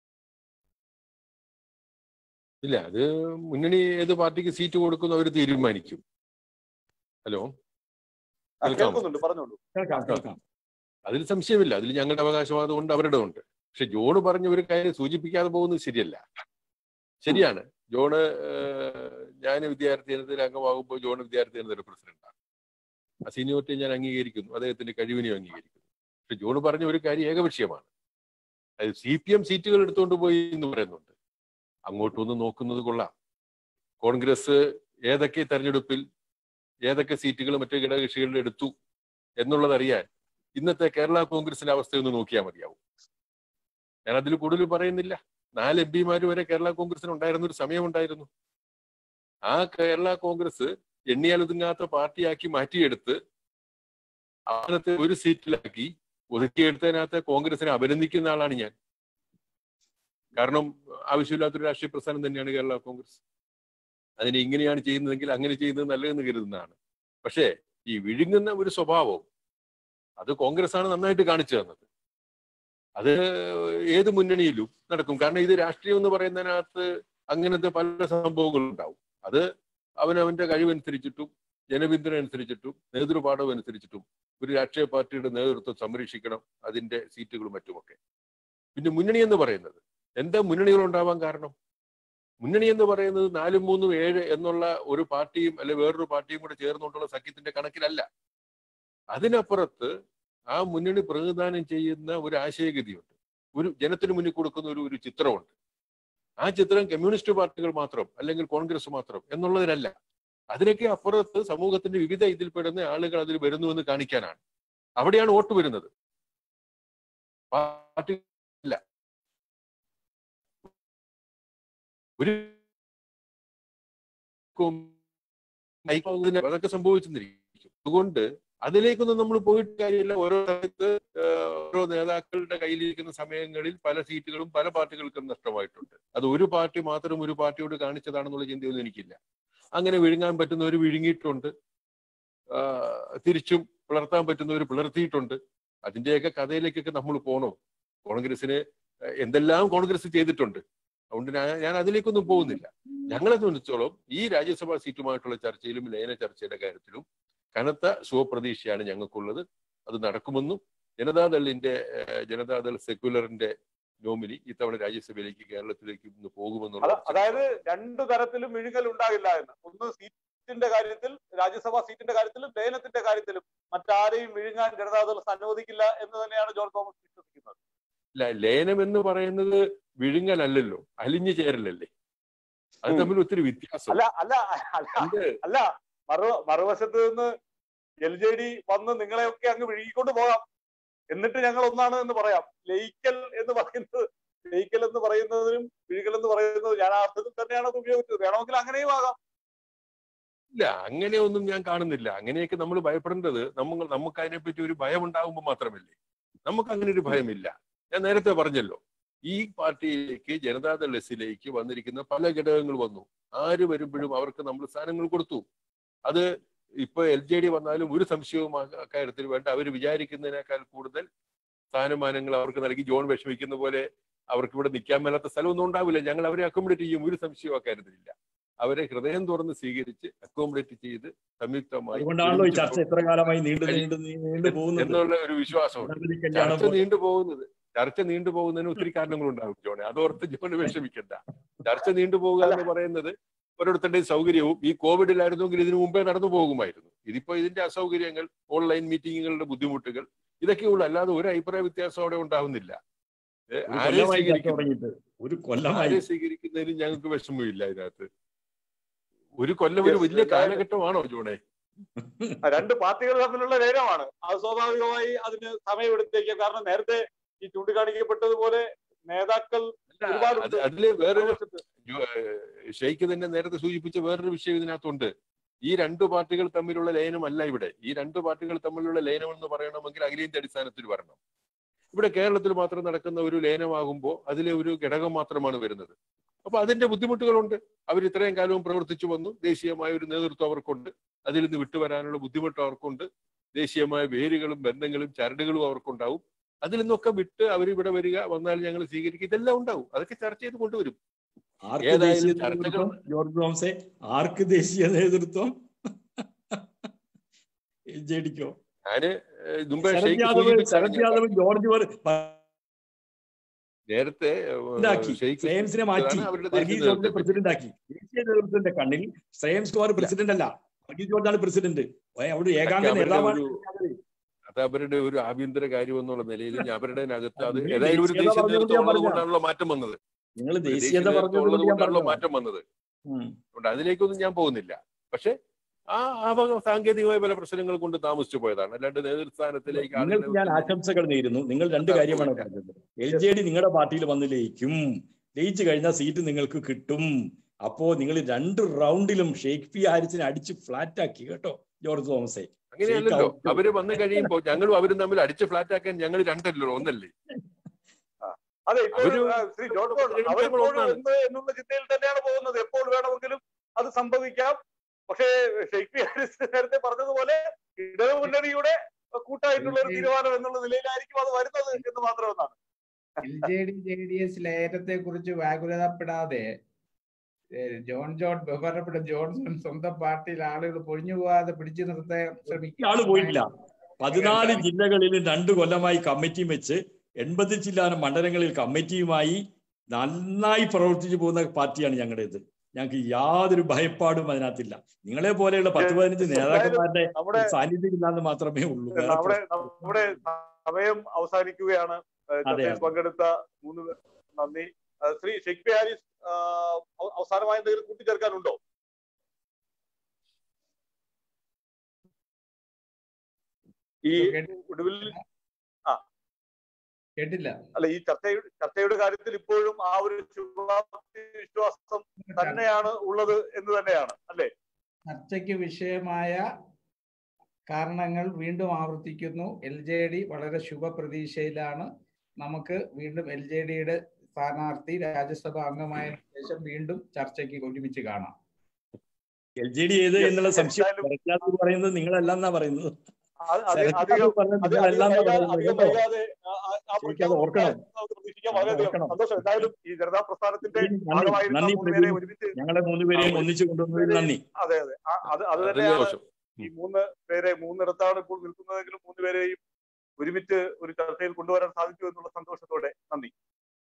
ഇല്ല അത് മുന്നണി ഏത് പാർട്ടിക്ക് സീറ്റ് കൊടുക്കുന്നു അവർ തീരുമാനിക്കും ഹലോ ആ, കേൾക്കാമോ? കേൾക്കുന്നുണ്ട് പറഞ്ഞോളൂ കേൾക്കാം കേൾക്കാം അതിൽ സംശയമില്ല അതിൽ ഞങ്ങളുടെ അവകാശവാദം ഉണ്ട് അവരുടെ ഉണ്ട് പക്ഷെ ജോണ് പറഞ്ഞ ഒരു കാര്യം സൂചിപ്പിക്കാതെ പോകുന്നത് ശരിയല്ല ശരിയാണ് ജോണ് ഞാൻ വിദ്യാർത്ഥി ജനതയിൽ അംഗമാകുമ്പോൾ ജോൺ വിദ്യാർത്ഥി ജനതയുടെ പ്രസിഡന്റാണ് ആ സീനിയോറിറ്റി ഞാൻ അംഗീകരിക്കുന്നു അദ്ദേഹത്തിന്റെ കഴിവിനെയും അംഗീകരിക്കുന്നു പക്ഷെ ജോണ് പറഞ്ഞ ഒരു കാര്യം ഏകപക്ഷീയമാണ് അത് സി പി എം സീറ്റുകൾ എടുത്തുകൊണ്ട് പോയി എന്ന് പറയുന്നുണ്ട് അങ്ങോട്ടൊന്ന് നോക്കുന്നത് കൊള്ളാം കോൺഗ്രസ് ഏതൊക്കെ തെരഞ്ഞെടുപ്പിൽ ഏതൊക്കെ സീറ്റുകൾ മറ്റു ഘടകകക്ഷികളിൽ എടുത്തു എന്നുള്ളത് അറിയാൻ ഇന്നത്തെ കേരള കോൺഗ്രസിന്റെ അവസ്ഥയൊന്ന് നോക്കിയാൽ മതിയാവും ഞാൻ അതിൽ കൂടുതൽ പറയുന്നില്ല നാല് എം പിമാർ വരെ കേരള കോൺഗ്രസിന് ഉണ്ടായിരുന്ന ഒരു സമയമുണ്ടായിരുന്നു ആ കേരള കോൺഗ്രസ് എണ്ണിയാൽ ഒതുങ്ങാത്ത പാർട്ടിയാക്കി മാറ്റിയെടുത്ത് അവനത്തെ ഒരു സീറ്റിലാക്കി ഒതുക്കിയെടുത്തതിനകത്ത് കോൺഗ്രസിനെ അഭിനന്ദിക്കുന്ന ആളാണ് ഞാൻ കാരണം ആവശ്യമില്ലാത്തൊരു രാഷ്ട്രീയ പ്രസ്ഥാനം തന്നെയാണ് കേരള കോൺഗ്രസ് അതിനെ ഇങ്ങനെയാണ് ചെയ്യുന്നതെങ്കിൽ അങ്ങനെ ചെയ്യുന്നത് നല്ലതെന്ന് കരുതുന്നതാണ് പക്ഷേ ഈ വിഴുങ്ങുന്ന ഒരു സ്വഭാവം അത് കോൺഗ്രസ് ആണ് നന്നായിട്ട് കാണിച്ചു തന്നത് അത് ഏത് മുന്നണിയിലും നടക്കും കാരണം ഇത് രാഷ്ട്രീയം എന്ന് പറയുന്നതിനകത്ത് അങ്ങനത്തെ പല സംഭവങ്ങളും ഉണ്ടാവും അത് അവനവന്റെ കഴിവനുസരിച്ചിട്ടും ജനപിന്തുണ അനുസരിച്ചിട്ടും നേതൃപാഠം അനുസരിച്ചിട്ടും ഒരു രാഷ്ട്രീയ പാർട്ടിയുടെ നേതൃത്വം സംരക്ഷിക്കണം അതിന്റെ സീറ്റുകളും മറ്റുമൊക്കെ പിന്നെ മുന്നണി എന്ന് പറയുന്നത് എന്താ മുന്നണികൾ ഉണ്ടാവാൻ കാരണം മുന്നണി എന്ന് പറയുന്നത് നാലും മൂന്നും ഏഴ് എന്നുള്ള ഒരു പാർട്ടിയും അല്ലെ വേറൊരു പാർട്ടിയും കൂടെ ചേർന്നുകൊണ്ടുള്ള സഖ്യത്തിന്റെ കണക്കിലല്ല അതിനപ്പുറത്ത് ആ മുന്നണി പ്രതിനിധാനം ചെയ്യുന്ന ഒരു ആശയഗതിയുണ്ട് ഒരു ജനത്തിന് മുന്നിൽ കൊടുക്കുന്ന ഒരു ഒരു ചിത്രമുണ്ട് ആ ചിത്രം കമ്മ്യൂണിസ്റ്റ് പാർട്ടികൾ മാത്രം അല്ലെങ്കിൽ കോൺഗ്രസ് മാത്രം എന്നുള്ളതിനല്ല അതിനൊക്കെ അപ്പുറത്ത് സമൂഹത്തിന്റെ വിവിധ ഇതിൽപ്പെടുന്ന ആളുകൾ അതിൽ വരുന്നു എന്ന് കാണിക്കാനാണ് അവിടെയാണ് വോട്ട് വരുന്നത് പാർട്ടി ഇല്ല ഒരു അതൊക്കെ സംഭവിച്ചെന്നിരിക്കും അതുകൊണ്ട് അതിലേക്കൊന്നും നമ്മൾ പോയിട്ട് കാര്യമില്ല ഓരോ സമയത്ത് ഓരോ നേതാക്കളുടെ കയ്യിലിരിക്കുന്ന സമയങ്ങളിൽ പല സീറ്റുകളും പല പാർട്ടികൾക്കും നഷ്ടമായിട്ടുണ്ട് അത് ഒരു പാർട്ടി മാത്രം ഒരു പാർട്ടിയോട് കാണിച്ചതാണെന്നുള്ള ചിന്തയൊന്നും എനിക്കില്ല അങ്ങനെ വിഴുങ്ങാൻ പറ്റുന്നവർ വിഴുങ്ങിയിട്ടുണ്ട് തിരിച്ചും പിളർത്താൻ പറ്റുന്നവർ പിളർത്തിയിട്ടുണ്ട് അതിന്റെയൊക്കെ കഥയിലേക്കൊക്കെ നമ്മൾ പോകണോ കോൺഗ്രസിന് എന്തെല്ലാം കോൺഗ്രസ് ചെയ്തിട്ടുണ്ട് അതുകൊണ്ട് ഞാൻ അതിലേക്കൊന്നും പോകുന്നില്ല ഞങ്ങളെ സംബന്ധിച്ചോളം ഈ രാജ്യസഭാ സീറ്റുമായിട്ടുള്ള ചർച്ചയിലും ലയന ചർച്ചയുടെ കാര്യത്തിലും കനത്ത ശുഭപ്രതീക്ഷയാണ് ഞങ്ങൾക്കുള്ളത് അത് നടക്കുമെന്നും ജനതാദളിന്റെ ജനതാദൾ സെക്യുലറിന്റെ നോമിനി ഇത്തവണ രാജ്യസഭയിലേക്ക് കേരളത്തിലേക്ക് ഇന്ന് പോകുമെന്നുള്ള അതായത് രണ്ടു തരത്തിലും വിഴുങ്ങൽ ഉണ്ടാകില്ല എന്ന് ഒന്ന് സീറ്റിന്റെ കാര്യത്തിൽ രാജ്യസഭാ സീറ്റിന്റെ കാര്യത്തിലും ലയനത്തിന്റെ കാര്യത്തിലും മറ്റാരെയും വിഴുങ്ങാൻ ജനതാദൾ അനുവദിക്കില്ല എന്ന് തന്നെയാണ് ജോൺ തോമസ് വിശ്വസിക്കുന്നത് ഇല്ല ലയനം എന്ന് പറയുന്നത് വിഴുങ്ങലല്ലല്ലോ അലിഞ്ഞു ചേരലല്ലേ അത് തമ്മിൽ ഒത്തിരി വ്യത്യാസം അല്ല അല്ല അല്ല മറു മറുവശത്ത് നിന്ന് എൽ ജെ ഡി വന്ന് നിങ്ങളെയൊക്കെ അങ്ങ് വിഴുകിക്കൊണ്ട് പോകാം എന്നിട്ട് ഞങ്ങൾ ഒന്നാണ് എന്ന് പറയാം ലയിക്കൽ എന്ന് പറയുന്നത് ലയിക്കൽ എന്ന് പറയുന്നതിനും വിഴുകൽ എന്ന് പറയുന്നത് ഞാൻ ആ അർത്ഥത്തിൽ തന്നെയാണ് അത് ഉപയോഗിച്ചത് വേണമെങ്കിൽ അങ്ങനെയും ആകാം ഇല്ല അങ്ങനെയൊന്നും ഞാൻ കാണുന്നില്ല അങ്ങനെയൊക്കെ നമ്മൾ ഭയപ്പെടേണ്ടത് നമ്മൾ നമുക്ക് അതിനെപ്പറ്റി ഒരു ഭയം ഉണ്ടാകുമ്പോൾ മാത്രമല്ലേ നമുക്ക് അങ്ങനെ ഒരു ഭയമില്ല ഞാൻ നേരത്തെ പറഞ്ഞല്ലോ ഈ പാർട്ടിയിലേക്ക് ജനതാദൾ എസിലേക്ക് വന്നിരിക്കുന്ന പല ഘടകങ്ങൾ വന്നു ആര് വരുമ്പോഴും അവർക്ക് നമ്മൾ സ്ഥാനങ്ങൾ കൊടുത്തു അത് ഇപ്പൊ എൽ ജെ ഡി വന്നാലും ഒരു സംശയവും കാര്യത്തിൽ വേണ്ട അവർ വിചാരിക്കുന്നതിനേക്കാൾ കൂടുതൽ സ്ഥാനമാനങ്ങൾ അവർക്ക് നൽകി ജോൺ വിഷമിക്കുന്ന പോലെ അവർക്ക് ഇവിടെ നിൽക്കാൻ മേലാത്ത സ്ഥലമൊന്നും ഉണ്ടാവില്ല ഞങ്ങൾ അവരെ അക്കോമഡേറ്റ് ചെയ്യും ഒരു സംശയവും അക്കാര്യത്തിലില്ല അവരെ ഹൃദയം തുറന്ന് സ്വീകരിച്ച് അക്കോമഡേറ്റ് ചെയ്ത് സംയുക്തമായി അതുകൊണ്ടാണല്ലോ ഈ ചർച്ച എത്ര കാലമായി നീണ്ടു നീണ്ടു നീണ്ടു പോകുന്നത് എന്നുള്ള ഒരു വിശ്വാസമുണ്ട് ചർച്ച നീണ്ടു പോകുന്നത് ചർച്ച നീണ്ടു പോകുന്നതിന് ഒത്തിരി കാരണങ്ങളുണ്ടാകും ജോണെ അതോർത്ത് ജോണ് വിഷമിക്കണ്ട ചർച്ച നീണ്ടു പോകുക എന്ന് പറയുന്നത് ഓരോരുത്തരുടെയും സൗകര്യവും ഈ കോവിഡിലായിരുന്നെങ്കിൽ ഇതിനു മുമ്പേ നടന്നു പോകുമായിരുന്നു ഇതിപ്പോ ഇതിന്റെ അസൗകര്യങ്ങൾ ഓൺലൈൻ മീറ്റിങ്ങുകളുടെ ബുദ്ധിമുട്ടുകൾ ഇതൊക്കെയുള്ളൂ അല്ലാതെ ഒരു അഭിപ്രായ വ്യത്യാസം അവിടെ ഉണ്ടാവുന്നില്ല ആരെ സ്വീകരിക്കുന്നു ഒരു കൊല്ലമായി ആരെ സ്വീകരിക്കുന്നതിന് ഞങ്ങൾക്ക് വിഷമമില്ല ഇതിനകത്ത് ഒരു കൊല്ലം ഒരു വലിയ കാലഘട്ടമാണോ ജോണെ രണ്ട് പാർട്ടികൾ തമ്മിലുള്ള ലയനമാണ് അത് സ്വാഭാവികമായി അതിന് സമയമെടുത്തേക്കാം കാരണം നേരത്തെ ഈ ചൂണ്ടിക്കാണിക്കപ്പെട്ടതുപോലെ നേതാക്കൾ ഒരുപാട് അതില് വേറൊരു ഷെയ്ഖ് തന്നെ നേരത്തെ സൂചിപ്പിച്ച വേറൊരു വിഷയം ഇതിനകത്തുണ്ട് ഈ രണ്ടു പാർട്ടികൾ തമ്മിലുള്ള ലയനമല്ല ഇവിടെ ഈ രണ്ടു പാർട്ടികൾ തമ്മിലുള്ള ലയനം എന്ന് പറയണമെങ്കിൽ അഖിലേന്ത്യ അടിസ്ഥാനത്തിൽ വരണം ഇവിടെ കേരളത്തിൽ മാത്രം നടക്കുന്ന ഒരു ലയനമാകുമ്പോൾ അതിലെ ഒരു ഘടകം മാത്രമാണ് വരുന്നത് അപ്പൊ അതിന്റെ ബുദ്ധിമുട്ടുകളുണ്ട് അവർ ഇത്രയും കാലവും പ്രവർത്തിച്ചു വന്നു ദേശീയമായ ഒരു നേതൃത്വം അവർക്കുണ്ട് അതിൽ നിന്ന് വിട്ടുവരാനുള്ള ബുദ്ധിമുട്ട് അവർക്കുണ്ട് ദേശീയമായ വേരുകളും ബന്ധങ്ങളും ചരടുകളും അവർക്കുണ്ടാവും അതിൽ നിന്നൊക്കെ വിട്ട് അവർ ഇവിടെ വരിക വന്നാൽ ഞങ്ങൾ സ്വീകരിക്കുക ഇതെല്ലാം ഉണ്ടാവും അതൊക്കെ ചർച്ച ചെയ്ത് കൊണ്ടുവരും ആർക്ക് ദേശീയ നേതൃത്വം ജോർജ് തോമസെ ആർക്ക് ദേശീയ നേതൃത്വം എൽ ജെ ഡിക്കോ ഞാന് മുമ്പേ ശരത് യാദവ് ശരത് യാദവ് ജോർജ് നേരത്തെ ശ്രേയംസിനെ മാറ്റി വർഗീസ് ജോർജിനെ പ്രസിഡന്റ് ആക്കി ദേശീയ നേതൃത്വത്തിന്റെ കണ്ണിൽ ശ്രേയംസ് കുമാർ പ്രസിഡന്റ് അല്ല വർഗീസ് ജോർജാണ് പ്രസിഡന്റ് അവിടെ ഏകാംഗ നേതാവാണ് അത് അവരുടെ ഒരു ആഭ്യന്തര കാര്യം എന്നുള്ള നിലയിൽ അവരുടെ അകത്ത് അത് ഏതായാലും ഒരു ദേശീയ നേതൃത്വം ഉള്ളത് കൊണ്ടാണല്ലോ മാറ്റം വന്നത് നിങ്ങൾ ദേശീയത പറഞ്ഞുള്ളത് കൊണ്ടാണല്ലോ മാറ്റം വന്നത് അതുകൊണ്ട് അതിലേക്കൊന്നും ഞാൻ പോകുന്നില്ല പക്ഷെ ആ ആ സാങ്കേതികമായ പല പ്രശ്നങ്ങൾ കൊണ്ട് താമസിച്ചു പോയതാണ് അല്ലാണ്ട് നേതൃസ്ഥാനത്തിലേക്ക് നിങ്ങൾക്ക് ഞാൻ ആശംസകൾ നേരുന്നു നിങ്ങൾ രണ്ട് കാര്യമാണ് പറഞ്ഞത് എൽ ജെ ഡി നിങ്ങളുടെ പാർട്ടിയിൽ വന്ന് ലയിക്കും ലയിച്ചു കഴിഞ്ഞാൽ സീറ്റ് നിങ്ങൾക്ക് കിട്ടും അപ്പോ നിങ്ങൾ രണ്ട് റൗണ്ടിലും ഷെയ്ഖ് പി ഹാരിസിനെ അടിച്ച് ഫ്ലാറ്റ് ആക്കി കേട്ടോ ജോർജ് തോമസേ അങ്ങനെയല്ലല്ലോ out. അവര് വന്നു കഴിയുമ്പോ ഞങ്ങളും അവരും തമ്മിൽ അടിച്ച് ഫ്ലാറ്റ് ആക്കാൻ ഞങ്ങൾ രണ്ടല്ലോ ഒന്നല്ലേ അതെ ഇപ്പോഴും അവര് ആ, ശ്രീ ജോർജ് പോൾ അവര് അവരിപ്പോഴും ഒന്നാണ്. എന്ത് എന്നുള്ള ചിന്തയിൽ തന്നെയാണ് പോകുന്നത് എപ്പോൾ വേണമെങ്കിലും അത് സംഭവിക്കാം പക്ഷേ ഷെയ്ഖ് പി ഹാരിസ് നേരത്തെ പറഞ്ഞതുപോലെ ഇടതു മുന്നണിയുടെ കൂട്ടായിട്ടുള്ള ഒരു തീരുമാനം എന്നുള്ള നിലയിലായിരിക്കും അത് വരുന്നത് എന്ന് മാത്രമെന്നാണ് L J D J D S ലേലത്തെ കുറിച്ച് വ്യാകുലതപ്പെടാതെ ഏഹ്, ജോൺ ജോൺ ബഹുമാനപ്പെട്ട ജോൺസൺ സ്വന്തം പാർട്ടിയിൽ ആളുകൾ പൊഴിഞ്ഞു പോകാതെ പിടിച്ചു നിർത്താൻ ആള് പോയിട്ടില്ല പതിനാല് ജില്ലകളിൽ രണ്ടു കൊല്ലമായി കമ്മിറ്റിയും വെച്ച് എൺപത് ജില്ലാ മണ്ഡലങ്ങളിൽ കമ്മിറ്റിയുമായി നന്നായി പ്രവർത്തിച്ചു പോകുന്ന പാർട്ടിയാണ് ഞങ്ങളുടേത് ഞങ്ങൾക്ക് യാതൊരു ഭയപ്പാടും അതിനകത്തില്ല നിങ്ങളെ പോലെയുള്ള പത്ത് പതിനഞ്ച് നേതാക്കന്മാരുടെ നമ്മുടെ സാന്നിധ്യം ഇല്ലാന്ന് മാത്രമേ ഉള്ളൂ വേറെ നമ്മുടെ പ്രശ്നം- നമ്മുടെ സമയം അവസാനിക്കുകയാണ് ഏഹ് അതെ, ചർച്ചയിൽ അതെ. പങ്കെടുത്ത മൂന്ന് പേർ നന്ദി ഏഹ് ശ്രീ ഷെയ്ഖ് പി ഹാരിസ് ആഹ് അവ- അവസാനമായി എന്തെങ്കിലും കൂട്ടിച്ചേർക്കാനുണ്ടോ ഈ ഒടുവിൽ കേട്ടില്ല അല്ല ഈ ചർച്ചയുടെ ചർച്ചയുടെ കാര്യത്തിൽ ഇപ്പോഴും ആ ഒരു ശുഭാപ്തി വിശ്വാസം തന്നെയാണ് ഉള്ളത് എന്ന് തന്നെയാണ് അല്ലെ ചർച്ചയ്ക്ക് വിഷയമായ കാരണങ്ങൾ വീണ്ടും ആവർത്തിക്കുന്നു എൽ ജെ ഡി വളരെ ശുഭപ്രതീക്ഷയിലാണ് നമുക്ക് വീണ്ടും എൽ ജെ ഡിയുടെ സ്ഥാനാർത്ഥി രാജ്യസഭ അംഗമായ ശേഷം വീണ്ടും ചർച്ചയ്ക്ക് ഒരുമിച്ച് കാണാം എൽ ജെ ഡി ഏത് Yes, എന്നുള്ള സംശയം എന്തായാലും- ശരത്ലാൽ പറയുന്നത് നിങ്ങളല്ലെന്നാ പറയുന്നത് അത് അത് ശരത്ലാൽ അധികം പറഞ്ഞത് അത് നിങ്ങളല്ലെന്നാ അധികം പറയുന്നത് അധികം കേട്ടോ വൈകാതെ ആ- ആ- ആ ശരിക്കും അത് പ്രഖ്യാപനം ഓർക്കണം. നമുക്ക് പ്രതീക്ഷിക്കാം വളരെയധികം ഓർക്കണം. സന്തോഷം എന്തായാലും ഈ ജനതാ പ്രസ്ഥാനത്തിന്റെ നന്ദി ഭാഗമായിരുന്ന നന്ദി മൂന്ന് പേരെ പ്രവീൺ ഒരുമിച്ച് ഞങ്ങളെ മൂന്നുപേരെയും ഒന്നിച്ചു കൊണ്ടുവന്നതിൽ നന്ദി അതെ അതെ ആ- അത് അത് വലിയ തന്നെയാണ് ദോഷം ഈ മൂന്ന് പേരെ മൂന്നിടത്താണ് ഇപ്പോൾ നിൽക്കുന്നതെങ്കിലും മൂന്ന് പേരെയും ഒരുമിച്ച് ഒരു ചർച്ചയിൽ കൊണ്ടുവരാൻ സാധിച്ചു എന്നുള്ള സന്തോഷത്തോടെ നന്ദി